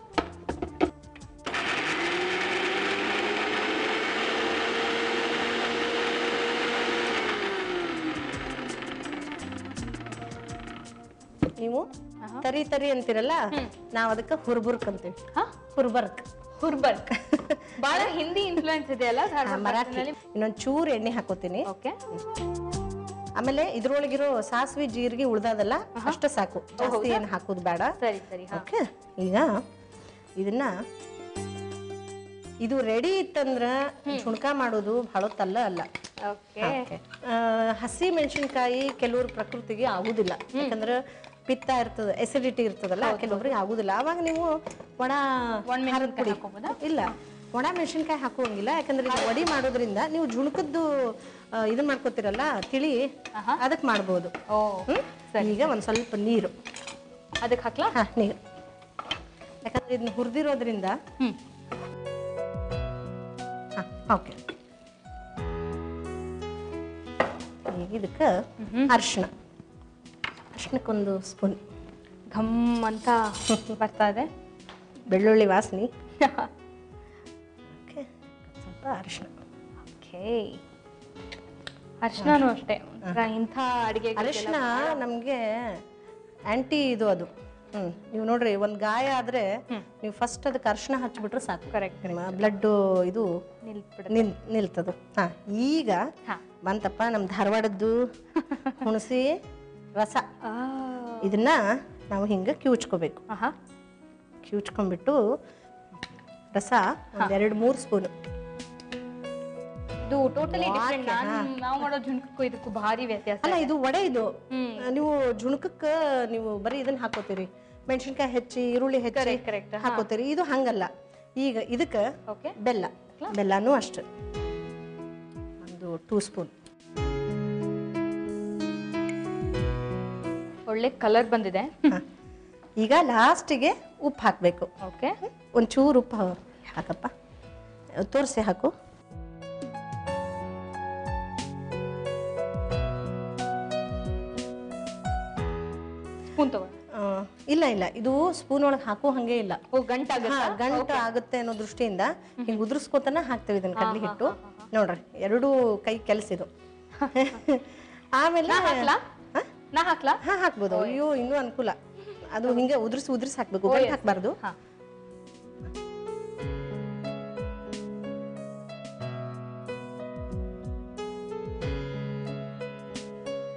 ನೀವು ತರಿ ತರಿ ಅಂತೀರಲ್ಲ ನಾವು ಅದಕ್ಕೆ ಹುರ್ಬುರ್ಕ್ ಅಂತೀವಿ ಹಾ ಹುರ್ಬರ್ಕ್ ಹುರ್ಬರ್ಕ್ ಬಹಳ ಹಿಂದಿ ಇನ್ಫ್ಲೂಯೆನ್ಸ್ ಇದೆ ಅಲ್ಲ ಧಾರವಾಡ ಮರಾಠಿ ಇನ್ನೊಂದು ಚೂರು ಎಣ್ಣೆ ಹಾಕೋತೀನಿ ಓಕೆ ಆಮೇಲೆ ಇದ್ರೊಳಗಿರೋ ಸಾಸಿವೆ ಜೀರಿಗೆ ಉಳ್ದದಲ್ಲ ಅಷ್ಟು ಸಾಕು ಜಾಸ್ತಿ ಏನು ಹಾಕೋದು ಬೇಡ ಸರಿ ಸರಿ ಹಾ ಓಕೆ ಈಗ ಇದನ್ನ ಇದು ರೆಡಿ ಇತ್ತಂದ್ರ ಜುಣ್ಕ ಮಾಡೋದು ಭಾಳೊತ್ತಲ್ಲ ಅಲ್ಲ ಓಕೆ Okay. ಆ, ಹಸಿ ಮೆಣಸಿನ್ಕಾಯಿ ಕೆಲವ್ರ ಪ್ರಕೃತಿಗೆ ಆಗುದಿಲ್ಲ ಯಾಕಂದ್ರೆ ಪಿತ್ತ ಇರ್ತದ ಎಸಿಡಿಟಿ ಇರ್ತದಲ್ಲ ಕೆಲವೊಬ್ರಿಗೆ ಆಗುದಿಲ್ಲ ಅವಾಗ ನೀವು ಒಣ ಖಾರದ ಪುಡಿ ಇಲ್ಲ ಒಣ ಮೆಣಸಿನ್ಕಾಯಿ ಹಾಕುವಂಗಿಲ್ಲ ಯಾಕಂದ್ರೆ ಇದು ವಡಿ ಮಾಡೋದ್ರಿಂದ ನೀವು ಜುಣ್ಕದ್ದು ಆ, ಇದನ್ ಮಾಡ್ಕೋತಿರಲ್ಲ ತಿಳಿ ಅದಕ್ಕೆ ಮಾಡ್ಬೋದು ಓ ಹ್ಮ್? ಈಗ ಒಂದ್ ಸ್ವಲ್ಪ ನೀರು ಅದಕ್ಕೆ ಹಾಕ್ಲಾ ಹಾ ನೀರು ಯಾಕಂದ್ರೆ ಇದನ್ನ ಹುರಿದಿರೋದ್ರಿಂದ ಹ್ಮ್ ಹಾ ಓಕೆ ಈಗ ಇದಕ್ಕೆ ಅರಿಶಿಣ ಅರಿಶಿಣಕ್ಕೊಂದು ಸ್ಪೂನ್ ಘಮ್ ಅಂತ ಬರ್ತಾ ಇದೆ ಬೆಳ್ಳುಳ್ಳಿ ವಾಸನೆ ಓಕೆ ಸ್ವಲ್ಪ ಅರಿಶಿಣ ಓಕೆ ಅರ್ಶನೂ ಅಷ್ಟೇ ಒಂಥರ ಇಂಥ ಅಡಿಗೆ ಅರಿಶಿಣ ನಮಗೆ ಆಂಟಿ ಇದು ಅದು ಹ್ಮ್ ನೀವು ನೋಡ್ರಿ ಒಂದು ಗಾಯ ಆದ್ರೆ ನೀವು ಫಸ್ಟ್ ಅದಕ್ಕೆ ಅರಿಶಿಣ ಹಚ್ಬಿಟ್ರೆ ಸಾಕು ಕರೆಕ್ಟ್ ನಿಮ್ಮ ಬ್ಲಡ್ ಇದು ನಿಲ್ಬಿಡ ನಿಲ್ ನಿಲ್ತದ ಹಾ ಈಗ ಹಾ. ಬಂತಪ್ಪ ನಮ್ಮ ಧಾರವಾಡದ್ದು ಹುಣಸಿ ರಸ ಇದನ್ನ ನಾವು ಹಿಂಗೆ ಕಿವುಚ್ಕೋಬೇಕು ಆಹಾ ಕಿವುಚ್ಕೊಂಡ್ಬಿಟ್ಟು ರಸ ಒಂದ್ ಎರಡು ಮೂರು ಸ್ಪೂನು ಇದು ಟೋಟಲಿ ಡಿಫ್ರೆಂಟ್ ನಾನು ನಾವು ಮಾಡೋ ಜುಣ್ಕಕ್ಕೂ ಇದಕ್ಕೂ ಭಾರಿ ವ್ಯತ್ಯಾಸ ಅಲ್ಲ ಇದು ವಡೆ ಇದು ನೀವು ಜುಣಕಕ್ಕೆ ನೀವು ಬರೀ ಇದನ್ನ ಹಾಕೋತೀರಿ ಮೆಣಸಿನ್ಕಾಯಿ ಹೆಚ್ಚಿ ಈರುಳ್ಳಿ ಹೆಚ್ಚಿ Correct, correct. ಹಾಕೋತೀರಿ ಇದು ಹಂಗಲ್ಲ ಈಗ ಇದಕ್ಕೆ ಓಕೆ ಬೆಲ್ಲ ಬೆಲ್ಲನೂ ಅಷ್ಟು ಒಂದು ಟೂ ಸ್ಪೂನ್ ಒಳ್ಳೆ ಕಲರ್ ಬಂದಿದೆ ಈಗ ಲಾಸ್ಟಿಗೆ ಉಪ್ಪು ಹಾಕಬೇಕು ಓಕೆ ಒಂಚೂರು ಉಪ್ಪು ಹಾಕಪ್ಪ ತೋರಿಸಿ ಹಾಕು ಸ್ಪೂನ್ ತಗೋ ಆ, ಇಲ್ಲ ಇಲ್ಲ ಇದು ಸ್ಪೂನ್ ಒಳಗೆ ಹಾಕೋ ಹಂಗೆ ಇಲ್ಲ ಓ ಗಂಟಾಗ ಹಾ, ಗಂಟು ಆಗುತ್ತೆ ಅನ್ನೋ ದೃಷ್ಟಿಯಿಂದ ಹಿಂಗ್ ಉದುರಿಸ್ಕೊತಾನ ಹಾಕ್ತೇವೆ ಇದನ್ನ ಕಡ್ಲಿ ಹಿಟ್ಟು ನೋಡ್ರಿ ಎರಡೂ ಕೈ ಕೆಲಸ ಇದು ಆಮೇಲೆ ಹಾಕ್ಲಾ ಹಾ? ನಾ ಹಾಕ್ಲಾ ಹಾ ಹಾಕ್ಬೋದು ಅಯ್ಯೋ ಇನ್ನೂ ಅನುಕೂಲ ಅದು ಹಿಂಗೆ ಉದುರಿಸಿ ಉದುರಿಸಿ ಹಾಕ್ಬೇಕು ಗಂಟು ಹಾಕ್ಬಾರ್ದು ಹಾ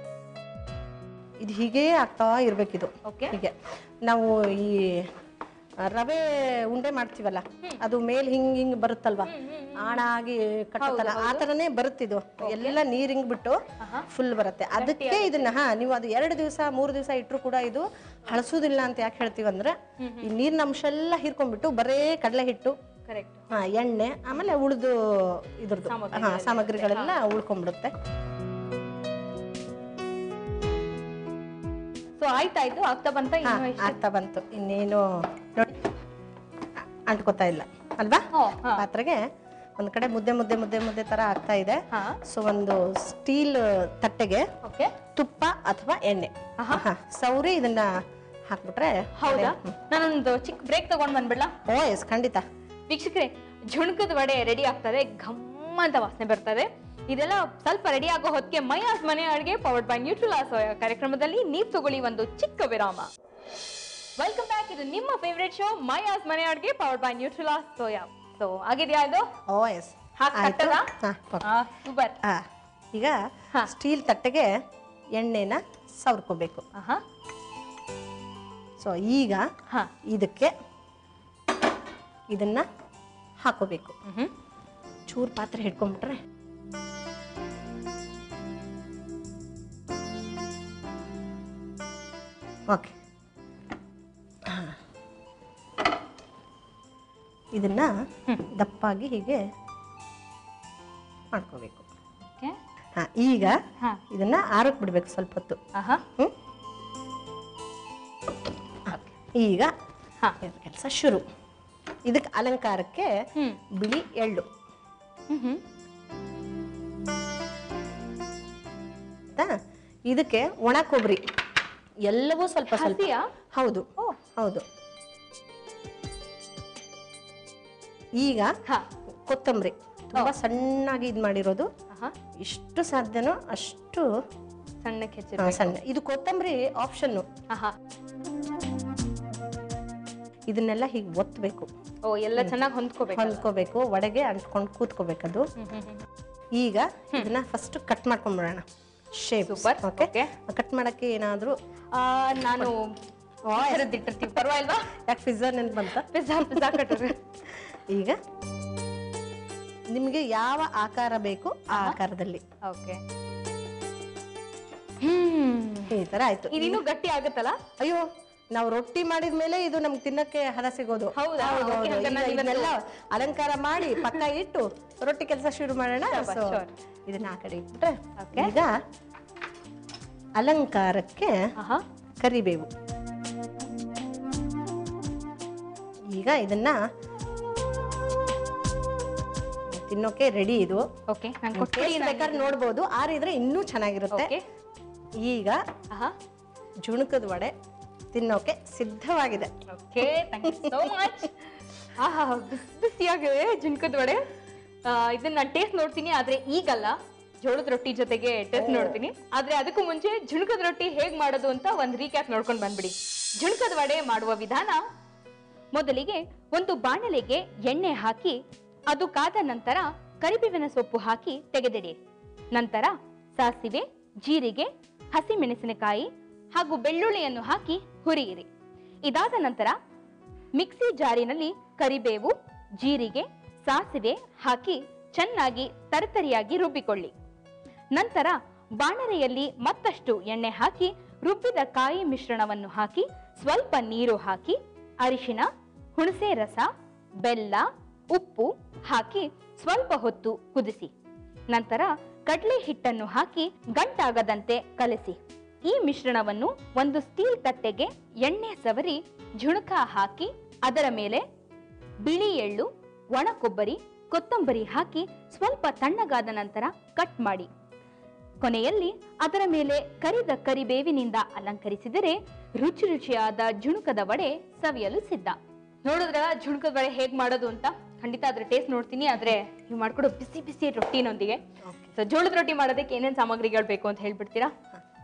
ಇದು ಹೀಗೆ ಆಗ್ತಾ ಇರ್ಬೇಕಿದು ಓಕೆ ಹೀಗೆ ನಾವು ಈ ಆ, ರವೆ ಉಂಡೆ ಮಾಡ್ತೀವಲ್ಲ ಅದು ಮೇಲ್ ಹಿಂಗ್ ಹಿಂಗ್ ಬರುತ್ತಲ್ವಾ ಆಣಾಗಿ ಕಟ್ಟತ್ತಲ್ಲ ಆ ಥರನೇ ಬರುತ್ತಿದು ಎಲ್ಲ ನೀರ್ ಹಿಂಗ್ ಬಿಟ್ಟು ಫುಲ್ ಬರುತ್ತೆ ಅದಕ್ಕೆ ಇದನ್ನ ಹಾ ನೀವು ಅದು ಎರಡು ದಿವಸ ಮೂರು ದಿವಸ ಇಟ್ಟರು ಕೂಡ ಇದು ಹಳಸೋದಿಲ್ಲ ಅಂತ ಯಾಕೆ ಹೇಳ್ತೀವಂದ್ರೆ ಈ ನೀರಿನ ಅಂಶ ಎಲ್ಲ ಹೀರ್ಕೊಂಡ್ಬಿಟ್ಟು ಬರೇ ಕಡಲೆ ಹಿಟ್ಟು ಕರೆಕ್ಟ್ ಹಾ ಎಣ್ಣೆ ಆಮೇಲೆ ಉಳಿದು ಇದ್ರದ್ದು ಹಾ ಸಾಮಗ್ರಿಗಳೆಲ್ಲ ಉಳ್ಕೊಂಡ್ಬಿಡುತ್ತೆ ಸೊ ಆಯ್ತಾಯ್ತು ಆಗ್ತಾ ಬಂತ ಹಾ ಇನ್ನು ಎಷ್ಟು ಆಗ್ತಾ ಬಂತು ಇನ್ನೇನು ನೋಡಿ ಅ- ಅಂಟ್ಕೊತಾ ಇಲ್ಲ ಅಲ್ವಾ ಹೋ, ಹಾ. ಪಾತ್ರೆಗೆ ಒಂದ್ ಕಡೆ ಮುದ್ದೆ ಮುದ್ದೆ ಮುದ್ದೆ ಮುದ್ದೆ ತರ ಆಗ್ತಾ ಇದೆ ಹಾ. ಸೊ ಒಂದು ಸ್ಟೀಲ್ ತಟ್ಟೆಗೆ ಓಕೆ ತುಪ್ಪ ಅಥವಾ ಎಣ್ಣೆ ಹಾ, ಸೌರಿ ಇದನ್ನ ಹಾಕ್ಬಿಟ್ರೆ ಹೌದಾ ನಾನೊಂದು ಚಿಕ್ಕ ಬ್ರೇಕ್ ತಗೊಂಡ್ ಬಂದ್ಬಿಡ್ಲಾ ಓ ಎಸ್ ಖಂಡಿತ ವೀಕ್ಷಕರೇ ಝುಣಕದ ವಡೆ ರೆಡಿ ಆಗ್ತದೆ ಘಮ್ ಅಂತ ವಾಸನೆ ಬರ್ತದೆ ಇದೆಲ್ಲ ಸ್ವಲ್ಪ ರೆಡಿ ಆಗೋ ಹೊತ್ತಿಗೆ ಮೈಯಾಸ್ ಮನೆ ಅಡುಗೆ ಪವರ್ಡ್ ಬೈ ನ್ಯೂಟ್ರಲಾ ಸೋಯಾ ಕಾರ್ಯಕ್ರಮದಲ್ಲಿ ನೀವು ತಗೊಳ್ಳಿ ಒಂದು ಚಿಕ್ಕ ವಿರಾಮ ವೆಲ್ಕಮ್ ಬ್ಯಾಕ್ ಇದು ನಿಮ್ಮ ಫೇವರೇಟ್ ಶೋ ಮೈಯಾಸ್ ಮನೆ ಅಡುಗೆ powered by Nutrela soya so ಆಗಿದೆಯಾ ಇದು ಓ ಎಸ್ ಹಾಕ್ ಕಟ್ಟದಾ? ಹಾ ಸೂಪರ್ ಆ, ಈಗ ಸ್ಟೀಲ್ ತಟ್ಟೆಗೆ ಎಣ್ಣೆನ ಸವರ್ಕೋಬೇಕು ಆಹಾ ಸೊ ಈಗ ಹಾ ಇದಕ್ಕೆ ಇದನ್ನ ಹಾಕೋಬೇಕು ಮ್ಹೂ. ಚೂರು ಪಾತ್ರೆ ಹಿಡ್ಕೊಂಡ್ಬಿಟ್ರೆ ಓಕೆ ಇದನ್ನ ದಪ್ಪಾಗಿ ಹೀಗೆ ಮಾಡ್ಕೋಬೇಕು ಓಕೆ ಹಾ ಈಗ ಹಾ ಇದನ್ನ ಆರಕ್ಕೆ ಬಿಡ್ಬೇಕು ಸ್ವಲ್ಪ ಹೊತ್ತು ಆಹಾ ಹ್ಮ್? ಈಗ ಹಾ ಕೆಲಸ ಶುರು ಇದಕ್ಕೆ ಅಲಂಕಾರಕ್ಕೆ ಹ್ಮ್ ಬಿಳಿ ಎಳ್ಳು ಹ್ಮ್ ಆಯ್ತಾ? ಇದಕ್ಕೆ ಒಣ ಕೊಬ್ಬರಿ ಎಲ್ಲವೂ ಸ್ವಲ್ಪ ಸ್ವಲ್ಪ ಹಸಿಯಾ? ಹೌದು ಓ. ಹೌದು ಈಗ ಹಾ ಕೊತ್ತಂಬರಿ ತುಂಬಾ ಸಣ್ಣಾಗಿ ಇದು ಮಾಡಿರೋದು ಆಹಾ ಎಷ್ಟು ಸಾಧ್ಯನೋ ಅಷ್ಟು ಸಣ್ಣಕ್ಕೆ ಹೆಚ್ಚಿರ ಆ, ಸಣ್ಣ ಇದು ಕೊತ್ತಂಬರಿ ಆಪ್ಷನ್ನು ಆಹಾ ಇದನ್ನೆಲ್ಲ ಹೀಗೆ ಒತ್ತಬೇಕು ಓ ಎಲ್ಲ ಚೆನ್ನಾಗಿ ಹೊಂದ್ಕೋಬೇಕು ಹೊಂದ್ಕೋಬೇಕು ಒಡೆಗೆ ಅಂಟ್ಕೊಂಡು ಕೂತ್ಕೋಬೇಕದು ಈಗ ಇದನ್ನ ಫಸ್ಟ್ ಕಟ್ ಮಾಡ್ಕೊಂಡ್ಬಿಡೋಣ shape Super, okay okay. Cut ಮಾಡಕ್ಕೆ ಏನಾದರೂ ಆ, ನಾನು ಇಟ್ಟಿರ್ತೀವಿ ಪರವಾಗಿಲ್ವಾ ಯಾಕೆ ಪಿಜ್ಜಾ ನೆನ್ಪು ಬಂತ ಪಿಜ್ಜಾ ಪಿಜ್ಜಾ ಕಟ್ಟರು ಈಗ ನಿಮಗೆ ಯಾವ ಆಕಾರ ಬೇಕು ಆ ಆಕಾರದಲ್ಲಿ ಓಕೆ ಹ್ಮ್ ಈ ತರ ಆಯ್ತು ಇದಿನ್ನೂ ಗಟ್ಟಿ ಆಗುತ್ತಲ್ಲ ಅಯ್ಯೋ ನಾವು ರೊಟ್ಟಿ ಮಾಡಿದ ಮೇಲೆ ಇದು ನಮ್ಗೆ ತಿನ್ನಕ್ಕೆ ಹದ ಸಿಗೋದು ಹೌದಾ? ಹೌದು, Okay, ಹೌದು. ಹಂಗಾರೆ ಈಗ ನಾನು ಇದನ್ನೆಲ್ಲ ಅಲಂಕಾರ ಮಾಡಿ ಪಕ್ಕ ಇಟ್ಟು ರೊಟ್ಟಿ ಕೆಲಸ ಶುರು ಮಾಡೋಣ Sure, So, sure. ಇದನ್ನ ಆ ಕಡೆ ಇಟ್ಬಿಟ್ರೆ Okay. ಈಗ ಅಲಂಕಾರಕ್ಕೆ ಆಹಾ ಕರಿಬೇವು ಈಗ ಇದನ್ನ ತಿನ್ನೋಕೆ ರೆಡಿ ಇದು ಓಕೆ ನಾನು Taste ಕೊಟ್ಬಿಡಿ ಬೇಕಾದ್ರೆ ನೋಡ್ಬೋದು ಆರಿದ್ರೆ ಇನ್ನೂ ಚೆನ್ನಾಗಿರುತ್ತೆ ಓಕೆ ಈಗ ಆಹಾ ಜುಣುಕದ ವಡೆ ತಿನ್ನೋಕೆ ಸಿದ್ಧವಾಗಿದೆ okay thank you so much ಆಹಾ ಬಿಸಿ ಬಿಸಿಯಾಗಿದೆ ಜುನ್ಕದ ವಡೆ ಆ, ಇದನ್ನ ನಾನು ಟೇಸ್ಟ್ ನೋಡ್ತೀನಿ ಆದ್ರೆ ಈಗಲ್ಲ ಜೋಳದ ರೊಟ್ಟಿ ಜೊತೆಗೆ ಟೇಸ್ಟ್ ನೋಡ್ತೀನಿ ಆದ್ರೆ ಅದಕ್ಕೂ ಮುಂಚೆ ಜುಣಕದ ರೊಟ್ಟಿ ಹೇಗ್ ಮಾಡೋದು ಅಂತ ಒಂದು ರೀಕ್ಯಾಪ್ ನೋಡ್ಕೊಂಡು ಬಂದ್ಬಿಡಿ ಜುಣಕದ ವಡೆ ಮಾಡುವ ವಿಧಾನ ಮೊದಲಿಗೆ ಒಂದು ಬಾಣಲೆಗೆ ಎಣ್ಣೆ ಹಾಕಿ ಅದು ಕಾದ ನಂತರ ಕರಿಬೇವಿನ ಸೊಪ್ಪು ಹಾಕಿ ತೆಗೆದಿಡಿ ನಂತರ ಸಾಸಿವೆ ಜೀರಿಗೆ ಹಸಿಮೆಣಸಿನಕಾಯಿ ಹಾಗೂ ಬೆಳ್ಳುಳ್ಳಿಯನ್ನು ಹಾಕಿ ಹುರಿಯಿರಿ ಇದಾದ ನಂತರ ಮಿಕ್ಸಿ ಜಾರಿನಲ್ಲಿ ಕರಿಬೇವು ಜೀರಿಗೆ ಸಾಸಿವೆ ಹಾಕಿ ಚೆನ್ನಾಗಿ ತರತರಿಯಾಗಿ ರುಬ್ಬಿಕೊಳ್ಳಿ ನಂತರ ಬಾಣಲೆಯಲ್ಲಿ ಮತ್ತಷ್ಟು ಎಣ್ಣೆ ಹಾಕಿ ರುಬ್ಬಿದ ಕಾಯಿ ಮಿಶ್ರಣವನ್ನು ಹಾಕಿ ಸ್ವಲ್ಪ ನೀರು ಹಾಕಿ ಅರಿಶಿನ ಹುಣಸೆ ರಸ ಬೆಲ್ಲ ಉಪ್ಪು ಹಾಕಿ ಸ್ವಲ್ಪ ಹೊತ್ತು ಕುದಿಸಿ ನಂತರ ಕಡಲೆ ಹಿಟ್ಟನ್ನು ಹಾಕಿ ಗಂಟಾಗದಂತೆ ಕಲಸಿ ಈ ಮಿಶ್ರಣವನ್ನು ಒಂದು ಸ್ಟೀಲ್ ತಟ್ಟೆಗೆ ಎಣ್ಣೆ ಸವರಿ ಝುಣಕ ಹಾಕಿ ಅದರ ಮೇಲೆ ಬಿಳಿ ಎಳ್ಳು ಒಣ ಕೊಬ್ಬರಿ ಕೊತ್ತಂಬರಿ ಹಾಕಿ ಸ್ವಲ್ಪ ತಣ್ಣಗಾದ ನಂತರ ಕಟ್ ಮಾಡಿ ಕೊನೆಯಲ್ಲಿ ಅದರ ಮೇಲೆ ಕರಿದ ಕರಿಬೇವಿನಿಂದ ಅಲಂಕರಿಸಿದರೆ ರುಚಿ ರುಚಿಯಾದ ಜುಣುಕದ ವಡೆ ಸವಿಯಲು ಸಿದ್ಧ ನೋಡಿದ್ರ ಜುಣುಕದ ವಡೆ ಹೇಗ್ ಮಾಡೋದು ಅಂತ ಖಂಡಿತ ಅದ್ರ ಟೇಸ್ಟ್ ನೋಡ್ತೀನಿ ಆದ್ರೆ ನೀವು ಮಾಡ್ಕೊಡೋ ಬಿಸಿ ಬಿಸಿ ರೊಟ್ಟಿನೊಂದಿಗೆ ಸೊ ಜೋಳದ ರೊಟ್ಟಿ ಮಾಡೋದಕ್ಕೆ ಏನೇನ್ ಸಾಮಗ್ರಿಗಳು ಬೇಕು ಅಂತ ಹೇಳ್ಬಿಡ್ತೀರಾ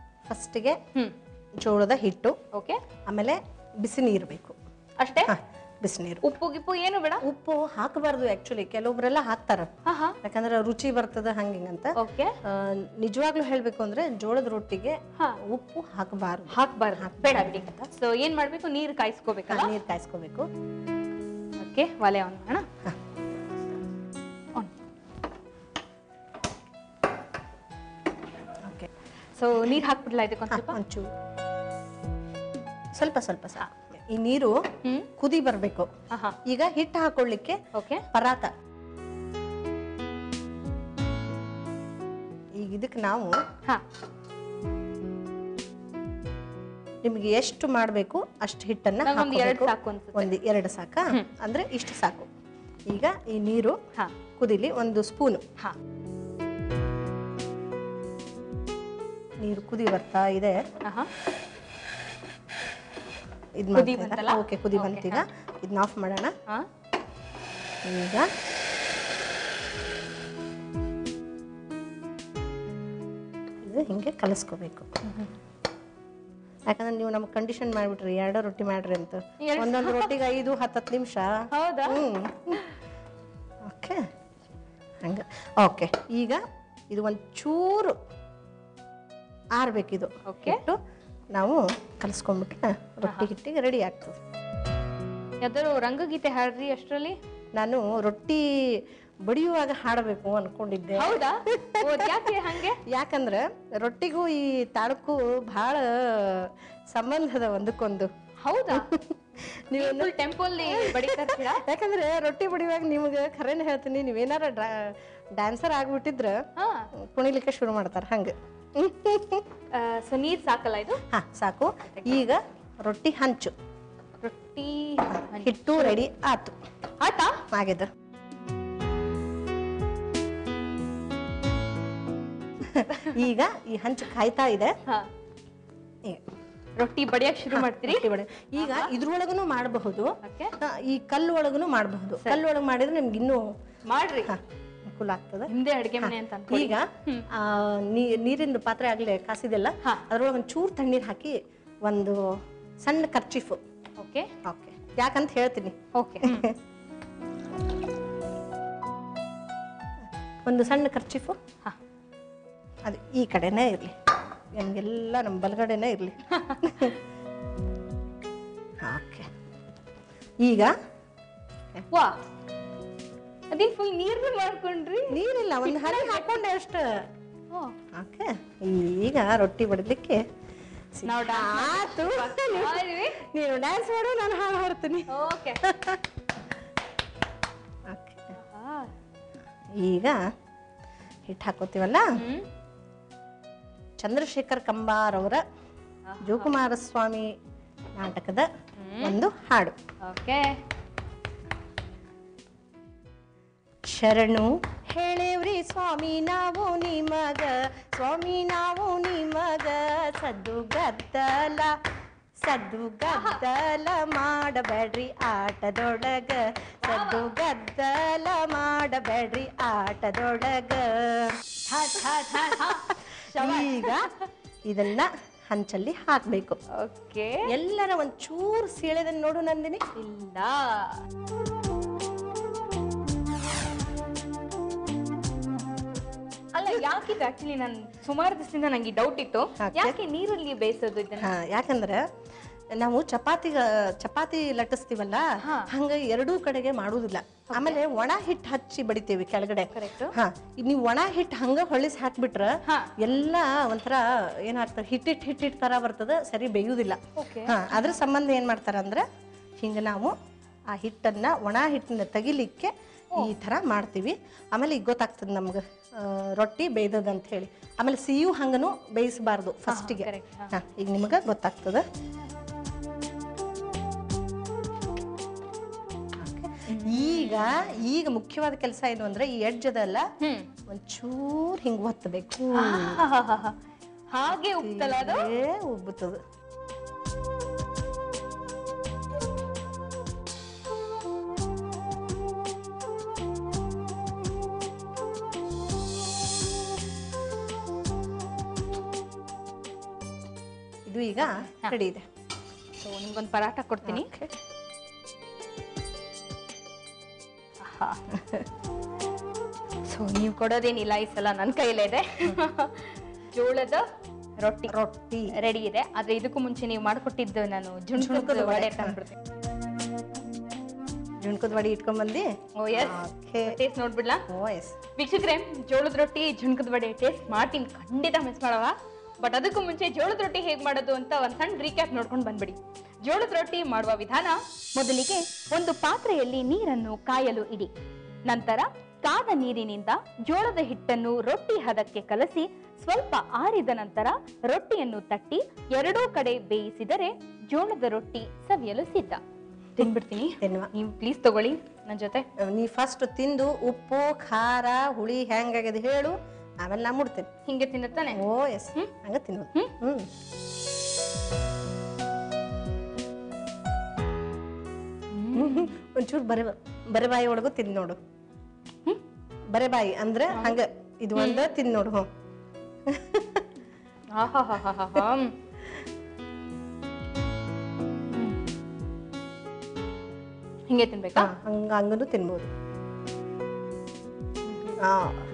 ಫಸ್ಟಿಗೆ ಹ್ಮ್ ಜೋಳದ ಹಿಟ್ಟು ಓಕೆ ಆಮೇಲೆ ಬಿಸಿ ನೀರು ಬೇಕು ಅಷ್ಟೇ ಹ, ಬಿಸಿನೀರು ಉಪ್ಪು ಗಿಪ್ಪು ಏನು ಬೇಡ ಉಪ್ಪು ಹಾಕಬಾರ್ದು ಆ್ಯಕ್ಚುಲಿ ಕೆಲವೊಬ್ರೆಲ್ಲ ಹಾಕ್ತಾರ ಹಾ ಹಾ ಯಾಕಂದ್ರೆ ರುಚಿ ಬರ್ತದ ಹಂಗಿಂಗಂತ ಓಕೆ ಆ, ನಿಜವಾಗ್ಲೂ ಹೇಳ್ಬೇಕು ಅಂದ್ರೆ ಜೋಳದ ರೊಟ್ಟಿಗೆ ಹಾ. ಉಪ್ಪು ಹಾಕಬಾರ್ದು ಹಾಕ್ಬಾರ್ದು ಬೇಡ ಬಿಡಿ ಸೊ ಏನ್ ಮಾಡ್ಬೇಕು ನೀರು ಕಾಯಿಸ್ಕೋಬೇಕಲ್ಲ ನೀರು ಕಾಯಿಸ್ಕೋಬೇಕು ಓಕೆ ಒಲೆ ಆನ್ ಮಾಡೋಣ ಆನ್ ಓಕೆ ಸೊ ನೀರು ಹಾಕ್ಬಿಡ್ಲಾ ಇದಕ್ಕೊಂದು ಸ್ವಲ್ಪ ಒಂಚೂರು ಸ್ವಲ್ಪ ಸ್ವಲ್ಪ ಸಾಕು ಈ ನೀರು ಹ್ಮ್ ಕುದಿ ಬರಬೇಕು ಹಾ ಹಾ ಈಗ ಹಿಟ್ಟು ಹಾಕೊಳ್ಳಿಕ್ಕೆ ಓಕೆ ಪರಾತ ಈಗ ಇದಕ್ಕೆ ನಾವು ಹಾ ನಿಮ್ಗೆ ಎಷ್ಟು ಮಾಡಬೇಕು ಅಷ್ಟು ಹಿಟ್ಟನ್ನ ನಂಗೊಂದು ಎರಡು ಹಾಕ್ಕೋಬೇಕು. ಸಾಕು ಅನ್ಸುತ್ತೆ. ಒಂದು ಎರಡು ಸಾಕಾ ಅಂದ್ರೆ ಇಷ್ಟು ಸಾಕು ಈಗ ಈ ನೀರು ಹಾ ಕುದಿಲಿ ಒಂದು ಸ್ಪೂನು ಹಾ ನೀರು ಕುದಿ ಬರ್ತಾ ಇದೆ ಹಾ ಹಾ ಇದು ಕುದಿ ಬಂತಲ್ಲ? ಓಕೆ ಕುದಿ ಬಂತೀಗ ಇದನ್ನ ಆಫ್ ಮಾಡೋಣ ಹಾ ಈಗ ಇದು ಹಿಂಗೆ ಕಲಿಸ್ಕೋಬೇಕು ಯಾಕಂದ್ರೆ ನೀವು ನಮ್ಗೆ ಕಂಡೀಷನ್ ಮಾಡಿಬಿಟ್ರಿ ಎರಡೋ ರೊಟ್ಟಿ ಮಾಡ್ರಿ ಅಂತ ಒಂದೊಂದು ರೊಟ್ಟಿಗೆ ಐದು ಹತ್ತತ್ತು ನಿಮಿಷ ಹೌದಾ ಓಕೆ ಹಂಗೆ ಓಕೆ ಈಗ ಇದು ಒಂದು ಚೂರು ಆರ್ಬೇಕಿದು Okay. ಇಟ್ಟು ನಾವು ಕಲಿಸ್ಕೊಂಡ್ಬಿಟ್ರೆ ರೊಟ್ಟಿ ಹಿಟ್ಟಿಗೆ ರೆಡಿ ಆಗ್ತದೆ ಯಾವ್ದಾದ್ರು ರಂಗಗೀತೆ ಹಾಡ್ರಿ ಅಷ್ಟರಲ್ಲಿ ನಾನು ರೊಟ್ಟಿ ಬಡಿಯುವಾಗ ಹಾಡಬೇಕು ಅನ್ಕೊಂಡಿದ್ದೆ ಹೌದಾ ಓ ಯಾಕೆ ಹಂಗೆ ಯಾಕಂದ್ರೆ ರೊಟ್ಟಿಗೂ ಈ ತಾಳಕ್ಕೂ ಬಹಳ ಸಂಬಂಧದ ಒಂದಕ್ಕೊಂದು ಹೌದಾ ನೀವು ನೀವು ಟೆಂಪಲ್ ಬಡಿತಾ ಇರ್ತೀರಾ ಯಾಕಂದ್ರೆ ರೊಟ್ಟಿ ಬಡಿಯುವಾಗ ನಿಮ್ಗೆ ಖರೇನ ಹೇಳ್ತೀನಿ ನೀವೇನಾರ ಡ್ಯಾನ್ಸರ್ ಆಗ್ಬಿಟ್ಟಿದ್ರ ಹಾ ಕುಣಿಲಿಕ್ಕೆ ಶುರು ಮಾಡ್ತಾರೆ ಹಂಗೆ ಸೊ ನೀರ್ ಸಾಕಲ್ಲ ಇದು ಹಾ ಸಾಕು ಈಗ ರೊಟ್ಟಿ ಹಂಚು ರೊಟ್ಟಿ ಹಿಟ್ಟು ರೆಡಿ ಆತು ಆತಾ ಆಗಿದೆ ಈಗ ಈ ಹಂಚು ಕಾಯ್ತಾ ಇದೆ ಹಾ ಈಗ ರೊಟ್ಟಿ ಬಡಿಯಕ್ ಶುರು ಮಾಡ್ತೀರಿ ರೊಟ್ಟಿ ಬಡೆ ಈಗ ಇದ್ರೊಳಗನು ಮಾಡಬಹುದು ಓಕೆ ಈ ಕಲ್ಲು ಒಳಗನು ಮಾಡಬಹುದು ಕಲ್ಲು ಒಳಗೆ ಮಾಡಿದ್ರೆ ನಿಮ್ಗೆ ಇನ್ನೂ ಮಾಡ್ರಿ ಹಾ, ಅನುಕೂಲ ಆಗ್ತದೆ ನಿಮ್ದೇ ಅಡ್ಗೆ ಮನೆ ಅಂತ ಅನ್ಕೊಳ್ಳಿ ಈಗ ಆ, ನೀ- ನೀರಿಂದು ಪಾತ್ರೆ ಆಗ್ಲೇ ಕಾಸಿದೆಲ್ಲ ಹಾ. ಅದ್ರೊಳಗೆ ಒಂದು ಚೂರು ತಣ್ಣೀರು ಹಾಕಿ ಒಂದು ಸಣ್ಣ ಕರ್ಚೀಫು ಓಕೆ ಓಕೆ ಯಾಕಂತ ಹೇಳ್ತೀನಿ ಓಕೆ ಒಂದು ಸಣ್ಣ ಕರ್ಚೀಫು ಹಾ ಅದು ಈ ಕಡೆನೇ ಇರಲಿ ನಮಗೆಲ್ಲ ನಮ್ಮ ಬಲಗಡೆನೇ ಇರಲಿ ಓಕೆ ಈಗ ವಾ ಅದೇನ್ ಫುಲ್ ನೀರ್ ಮಾಡ್ಕೊಂಡ್ರಿ ನೀರಿಲ್ಲ ಒಂದು ಹನಿ ಹಾಕೊಂಡೆ ಅಷ್ಟು ಓ ಓಕೆ ಈಗ ರೊಟ್ಟಿ ಬಡಲಿಕ್ಕೆ ನಾವು ಆತು ನೀವು ಡ್ಯಾನ್ಸ್ ಮಾಡು ನಾನು ಹಾಡು ಹಾಡ್ತೀನಿ ಓಕೆ ಓಕೆ ಈಗ ಹಿಟ್ಟು ಹಾಕೋತೀವಲ್ಲ ಹ್ಮ್ ಚಂದ್ರಶೇಖರ್ ಕಂಬಾರ್ ಅವರ ಜೋಕುಮಾರ ಸ್ವಾಮಿ ನಾಟಕದ ಒಂದು ಹಾಡು ಓಕೆ ಶರಣು ಹೇಳೇವ್ರಿ ಸ್ವಾಮಿ ನಾವು ನಿಮಗ ಸ್ವಾಮಿ ನಾವು ನಿಮಗ ಸದ್ದು ಗದ್ದಲ ಸದ್ದು ಗದ್ದಲ ಮಾಡಬೇಡ್ರಿ ಆಟದೊಳಗ ಸದ್ದು ಗದ್ದಲ ಮಾಡಬೇಡ್ರಿ ಆಟದೊಳಗ ಈಗ ಇದನ್ನ ಹಂಚಲ್ಲಿ ಹಾಕ್ಬೇಕು ಓಕೆ ಎಲ್ಲರ ಒಂದ್ ಚೂರು ಸೀಳೆದನ್ನ ನೋಡು ನಂದಿನಿ ಇಲ್ಲ ಅಲ್ಲ ಯಾಕಿದು ಆಕ್ಚುಲಿ ನಾನು ಸುಮಾರು ದಿವಸದಿಂದ ನಂಗೆ ಡೌಟ್ ಇತ್ತು Okay. ಯಾಕೆ ನೀರಲ್ಲಿ ಬೇಯಿಸೋದು ಇದನ್ನ ಹಾ ಯಾಕಂದ್ರೆ ನಾವು ಚಪಾತಿ ಚಪಾತಿ ಲಟ್ಟಿಸ್ತೀವಲ್ಲ ಹಾ. ಹಂಗ ಎರಡೂ ಕಡೆಗೆ ಮಾಡುದಿಲ್ಲ ಆಮೇಲೆ ಒಣ ಹಿಟ್ಟು ಹಚ್ಚಿ ಬಡಿತೇವಿ ಕೆಳಗಡೆ Correct. ಹಾ ಇದ್ ನೀವು ಒಣ ಹಿಟ್ಟು ಹಂಗ ಹೊಳಿಸಿ ಹಾಕ್ಬಿಟ್ರ ಹಾ. ಎಲ್ಲ ಒಂಥರ ಏನಾಗ್ತದೆ ಹಿಟ್ಟಿಟ್ ಹಿಟ್ಟಿಟ್ ತರ ಬರ್ತದ ಸರಿ ಬೇಯುದಿಲ್ಲ Okay. ಹಾ ಅದ್ರ ಸಂಬಂಧ ಏನ್ ಮಾಡ್ತಾರ ಅಂದ್ರೆ ಹಿಂಗ ನಾವು ಆ ಹಿಟ್ಟನ್ನ ಒಣ ಹಿಟ್ಟನ್ನ ತೆಗಿಲಿಕ್ಕೆ ಈ ತರ ಮಾಡ್ತೀವಿ ಆಮೇಲೆ ಈಗ ಗೊತ್ತಾಗ್ತದೆ ನಮ್ಗೆ ಆ, ರೊಟ್ಟಿ ಬೇಯ್ದದ ಅಂತ ಹೇಳಿ ಆಮೇಲೆ ಸಿಹಿಯು ಹಂಗನು ಬೇಯಿಸಬಾರ್ದು ಫಸ್ಟಿಗೆ correct, ಹಾ. ಹಾ ಈಗ ನಿಮಗೆ ಗೊತ್ತಾಗ್ತದ ಈಗ ಈಗ ಮುಖ್ಯವಾದ ಕೆಲಸ ಏನು ಅಂದ್ರೆ ಈ ಎಡ್ಜ್ ಅದಲ್ಲ ಹ್ಮ್ ಒಂಚೂರು ಹಿಂಗ್ ಒತ್ತಬೇಕು ಹಾಗೆ ಉಪ್ತಲ್ಲ ಅದು ಏ ಉಬ್ಬುತ್ತದ ಇದು ಈಗ ರೆಡಿ ಇದೆ ಸೊ ನಿಮ್ಗೊಂದು ಪರಾಟ ಕೊಡ್ತೀನಿ Okay. ಆಹಾ ಸೊ ನೀವು ಕೊಡೋದೇನಿಲ್ಲ ಈ ಸಲ ನನ್ನ ಕೈಲೇ ಇದೆ ಜೋಳದ ರೊಟ್ಟಿ ರೊಟ್ಟಿ ರೆಡಿ ಇದೆ ಆದ್ರೆ ಇದಕ್ಕೂ ಮುಂಚೆ ನೀವು ಮಾಡ್ಕೊಟ್ಟಿದ್ದು ನಾನು ಜುಣ್ಕದ ವಡೆ ತಂದ್ಬಿಡ್ತೀನಿ ಜುಣ್ಕದ ವಡಿ ಇಟ್ಕೊಂಬಂದಿ ಓ ಎಸ್ ಓಕೆ ಟೇಸ್ಟ್ ನೋಡ್ಬಿಡ್ಲಾ ಓ ಎಸ್ ವೀಕ್ಷಕರೇ ಜೋಳದ ರೊಟ್ಟಿ ಜುಣ್ಕದ ವಡೆ ಟೇಸ್ಟ್ ಮಾಡ್ತೀನಿ ಖಂಡಿತ ಮಿಸ್ ಮಾಡವ ಬಟ್ ಅದಕ್ಕೂ ಮುಂಚೆ ಜೋಳದ ರೊಟ್ಟಿ ಹೇಗೆ ಮಾಡೋದು ಅಂತ ಒಂದು ಸಣ್ಣ ರೀಕ್ಯಾಪ್ ನೋಡ್ಕೊಂಡು ಬಂದ್ಬಿಡಿ ಜೋಳದ ರೊಟ್ಟಿ ಮಾಡುವ ವಿಧಾನ ಮೊದಲಿಗೆ ಒಂದು ಪಾತ್ರೆಯಲ್ಲಿ ನೀರನ್ನು ಕಾಯಲು ಇಡಿ ನಂತರ ಕಾದ ನೀರಿನಿಂದ ಜೋಳದ ಹಿಟ್ಟನ್ನು ರೊಟ್ಟಿ ಹದಕ್ಕೆ ಕಲಸಿ ಸ್ವಲ್ಪ ಆರಿದ ನಂತರ ರೊಟ್ಟಿಯನ್ನು ತಟ್ಟಿ ಎರಡೂ ಕಡೆ ಬೇಯಿಸಿದರೆ ಜೋಳದ ರೊಟ್ಟಿ ಸವಿಯಲು ಸಿದ್ಧ ತಿನ್ಬಿಡ್ತೀನಿ ತಿನ್ನುವ ನೀವು ಪ್ಲೀಸ್ ತಗೊಳ್ಳಿ ನನ್ನ ಜೊತೆ ನೀ ಫಸ್ಟ್ ತಿಂದು ಉಪ್ಪು ಖಾರ ಹುಳಿ ಹೆಂಗಾಗಿದೆ ಹೇಳು ಆಮೇಲೆ ನಾ ಮುಡ್ತೇನೆ ಹಿಂಗೆ ತಿನ್ನುತ್ತಾನೆ ಓ ಎಸ್ ಹಂಗ ತಿನ್ನೋದು ಹ್ಮ್ ಒಂಚೂರು ಬರೆ ಬರೆ ಬಾಯಿ ಒಳಗೂ ತಿಂದ್ ನೋಡು ಬರೆ ಬಾಯಿ ಅಂದ್ರೆ ಹಂಗ ಇದು ಒಂದ ತಿಂದ್ ನೋಡು ಹ್ಞೂ ಆಹಾಹಾಹಾಹಾ. ಹ್ಮ್. ಹಿಂಗೆ ತಿನ್ಬೇಕಾ ಹಂಗ ಹಂಗನು ತಿನ್ಬೋದು ಆ,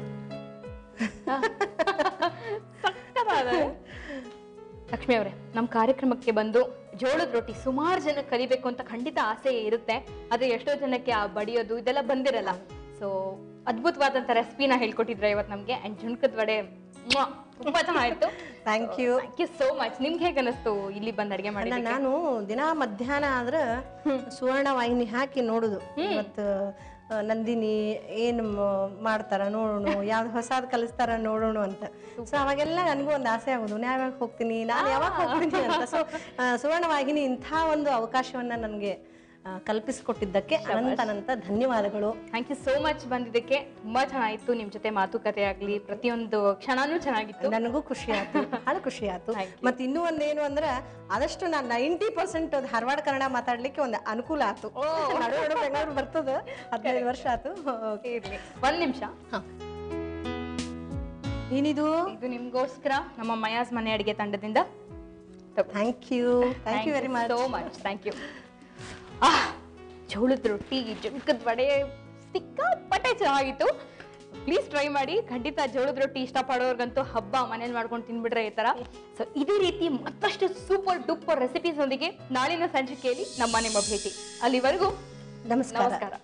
ಲಕ್ಷ್ಮಿ ಅವರೇ ನಮ್ಮ ಕಾರ್ಯಕ್ರಮಕ್ಕೆ ಬಂದು ಜೋಳದ ರೊಟ್ಟಿ ಸುಮಾರು ಜನ ಕಲಿಬೇಕು ಅಂತ ಖಂಡಿತ ಆಸೆ ಇರುತ್ತೆ ಆದ್ರೆ ಎಷ್ಟೋ ಜನಕ್ಕೆ ಆ ಬಡಿಯೋದು ಇದೆಲ್ಲ ಬಂದಿರಲ್ಲ ಸೊ ಅದ್ಭುತವಾದಂತ ರೆಸಿಪಿನ ಹೇಳ್ಕೊಟ್ಟಿದ್ರೆ ಇವತ್ತು ನಮ್ಗೆ ಅಂಡ್ ಜುಣ್ಕದ ವಡೆ ಮ್ವಾ! ತುಂಬಾ ಚೆನ್ನಾಗಿತ್ತು thank you thank you so much ನಿಮ್ಗೆ ಹೇಗೆ ಅನಿಸ್ತು ಇಲ್ಲಿ ಬಂದು ಅಡಿಗೆ ಮಾಡಿ ಅಲ್ಲ ನಾನು ದಿನ ಮಧ್ಯಾಹ್ನ ಆದ್ರ ಸುವರ್ಣ ವಾಹಿನಿ ಹಾಕಿ ನೋಡುದು ಇವತ್ತು ಆ, ನಂದಿನಿ ಏನ್ ಮ- ಮಾಡ್ತಾರ ನೋಡೋಣ ಯಾವ್ದು ಹೊಸಾದ್ ಕಲಿಸ್ತಾರ ನೋಡೋಣ ಅಂತ ಸೊ ಅವಾಗೆಲ್ಲ ನನಗೂ ಒಂದು ಆಸೆ ಆಗೋದು ನಾನು ಯಾವಾಗ ಹೋಗ್ತೀನಿ ನಾನು ಯಾವಾಗ ಹೋಗ್ತೀನಿ ಅಂತ ಸೊ ಸುವರ್ಣ ವಾಹಿನಿ ಇಂಥ ಒಂದು ಅವಕಾಶವನ್ನ ನನಗೆ ಕಲ್ಪಿಸಿಕೊಟ್ಟಿದ್ದಕ್ಕೆ ಅನಂತ ಅನಂತ ಧನ್ಯವಾದಗಳು ಥ್ಯಾಂಕ್ ಯು ಸೋ ಮಚ್ ಬಂದಿದ್ದಕ್ಕೆ ತುಂಬಾ ಚೆನ್ನಾಗಿತ್ತು ನಿಮ್ ಜೊತೆ ಮಾತುಕತೆ ಆಗ್ಲಿ ಪ್ರತಿಯೊಂದು ಕ್ಷಣನೂ ಚೆನ್ನಾಗಿತ್ತು ನನಗೂ ಖುಷಿ ಆಯ್ತು ಬಹಳ ಖುಷಿ ಆಯ್ತು ಮತ್ತೆ ಇನ್ನೂ ಒಂದೇನು ಅಂದ್ರೆ ಆದಷ್ಟು ನಾನು ನೈಂಟಿ ಪರ್ಸೆಂಟ್ ಧಾರವಾಡ ಕನ್ನಡ ಮಾತಾಡ್ಲಿಕ್ಕೆ ಒಂದು ಅನುಕೂಲ ಆಯ್ತು ನಡು ನಡು ಬೆಂಗಳೂರು ಬರ್ತದ ಹದಿನೈದು ವರ್ಷ ಆಯ್ತು ಇರ್ಲಿ ಒಂದ್ ನಿಮಿಷ ಏನಿದು ಇದು ನಿಮ್ಗೋಸ್ಕರ ನಮ್ಮ ಮಯಾಸ್ ಮನೆ ಅಡಿಗೆ ತಂಡದಿಂದ thank you thank you very much so much thank you ಜೋಳದ ರೊಟ್ಟಿ ಜುಣ್ಕದ ವಡೆ ಸಿಕ್ಕಾಪಟ್ಟೆ ಚೆನ್ನಾಗಿತ್ತು ಪ್ಲೀಸ್ ಟ್ರೈ ಮಾಡಿ ಖಂಡಿತ ಜೋಳದ ರೊಟ್ಟಿ ಇಷ್ಟಪಡೋರ್ಗಂತೂ ಹಬ್ಬ ಮನೇಲಿ ಮಾಡ್ಕೊಂಡು ತಿನ್ಬಿಟ್ರೆ ಈ ತರ ಸೊ ಇದೇ ರೀತಿ ಮತ್ತಷ್ಟು ಸೂಪರ್ ಡೂಪರ್ ರೆಸಿಪೀಸ್ ಒಂದಿಗೆ ನಾಳಿನ ಸಂಚಿಕೆಯಲ್ಲಿ ನಮ್ಮ ನಿಮ್ಮ ಭೇಟಿ ಅಲ್ಲಿವರೆಗೂ ನಮಸ್ಕಾರ ನಮಸ್ಕಾರ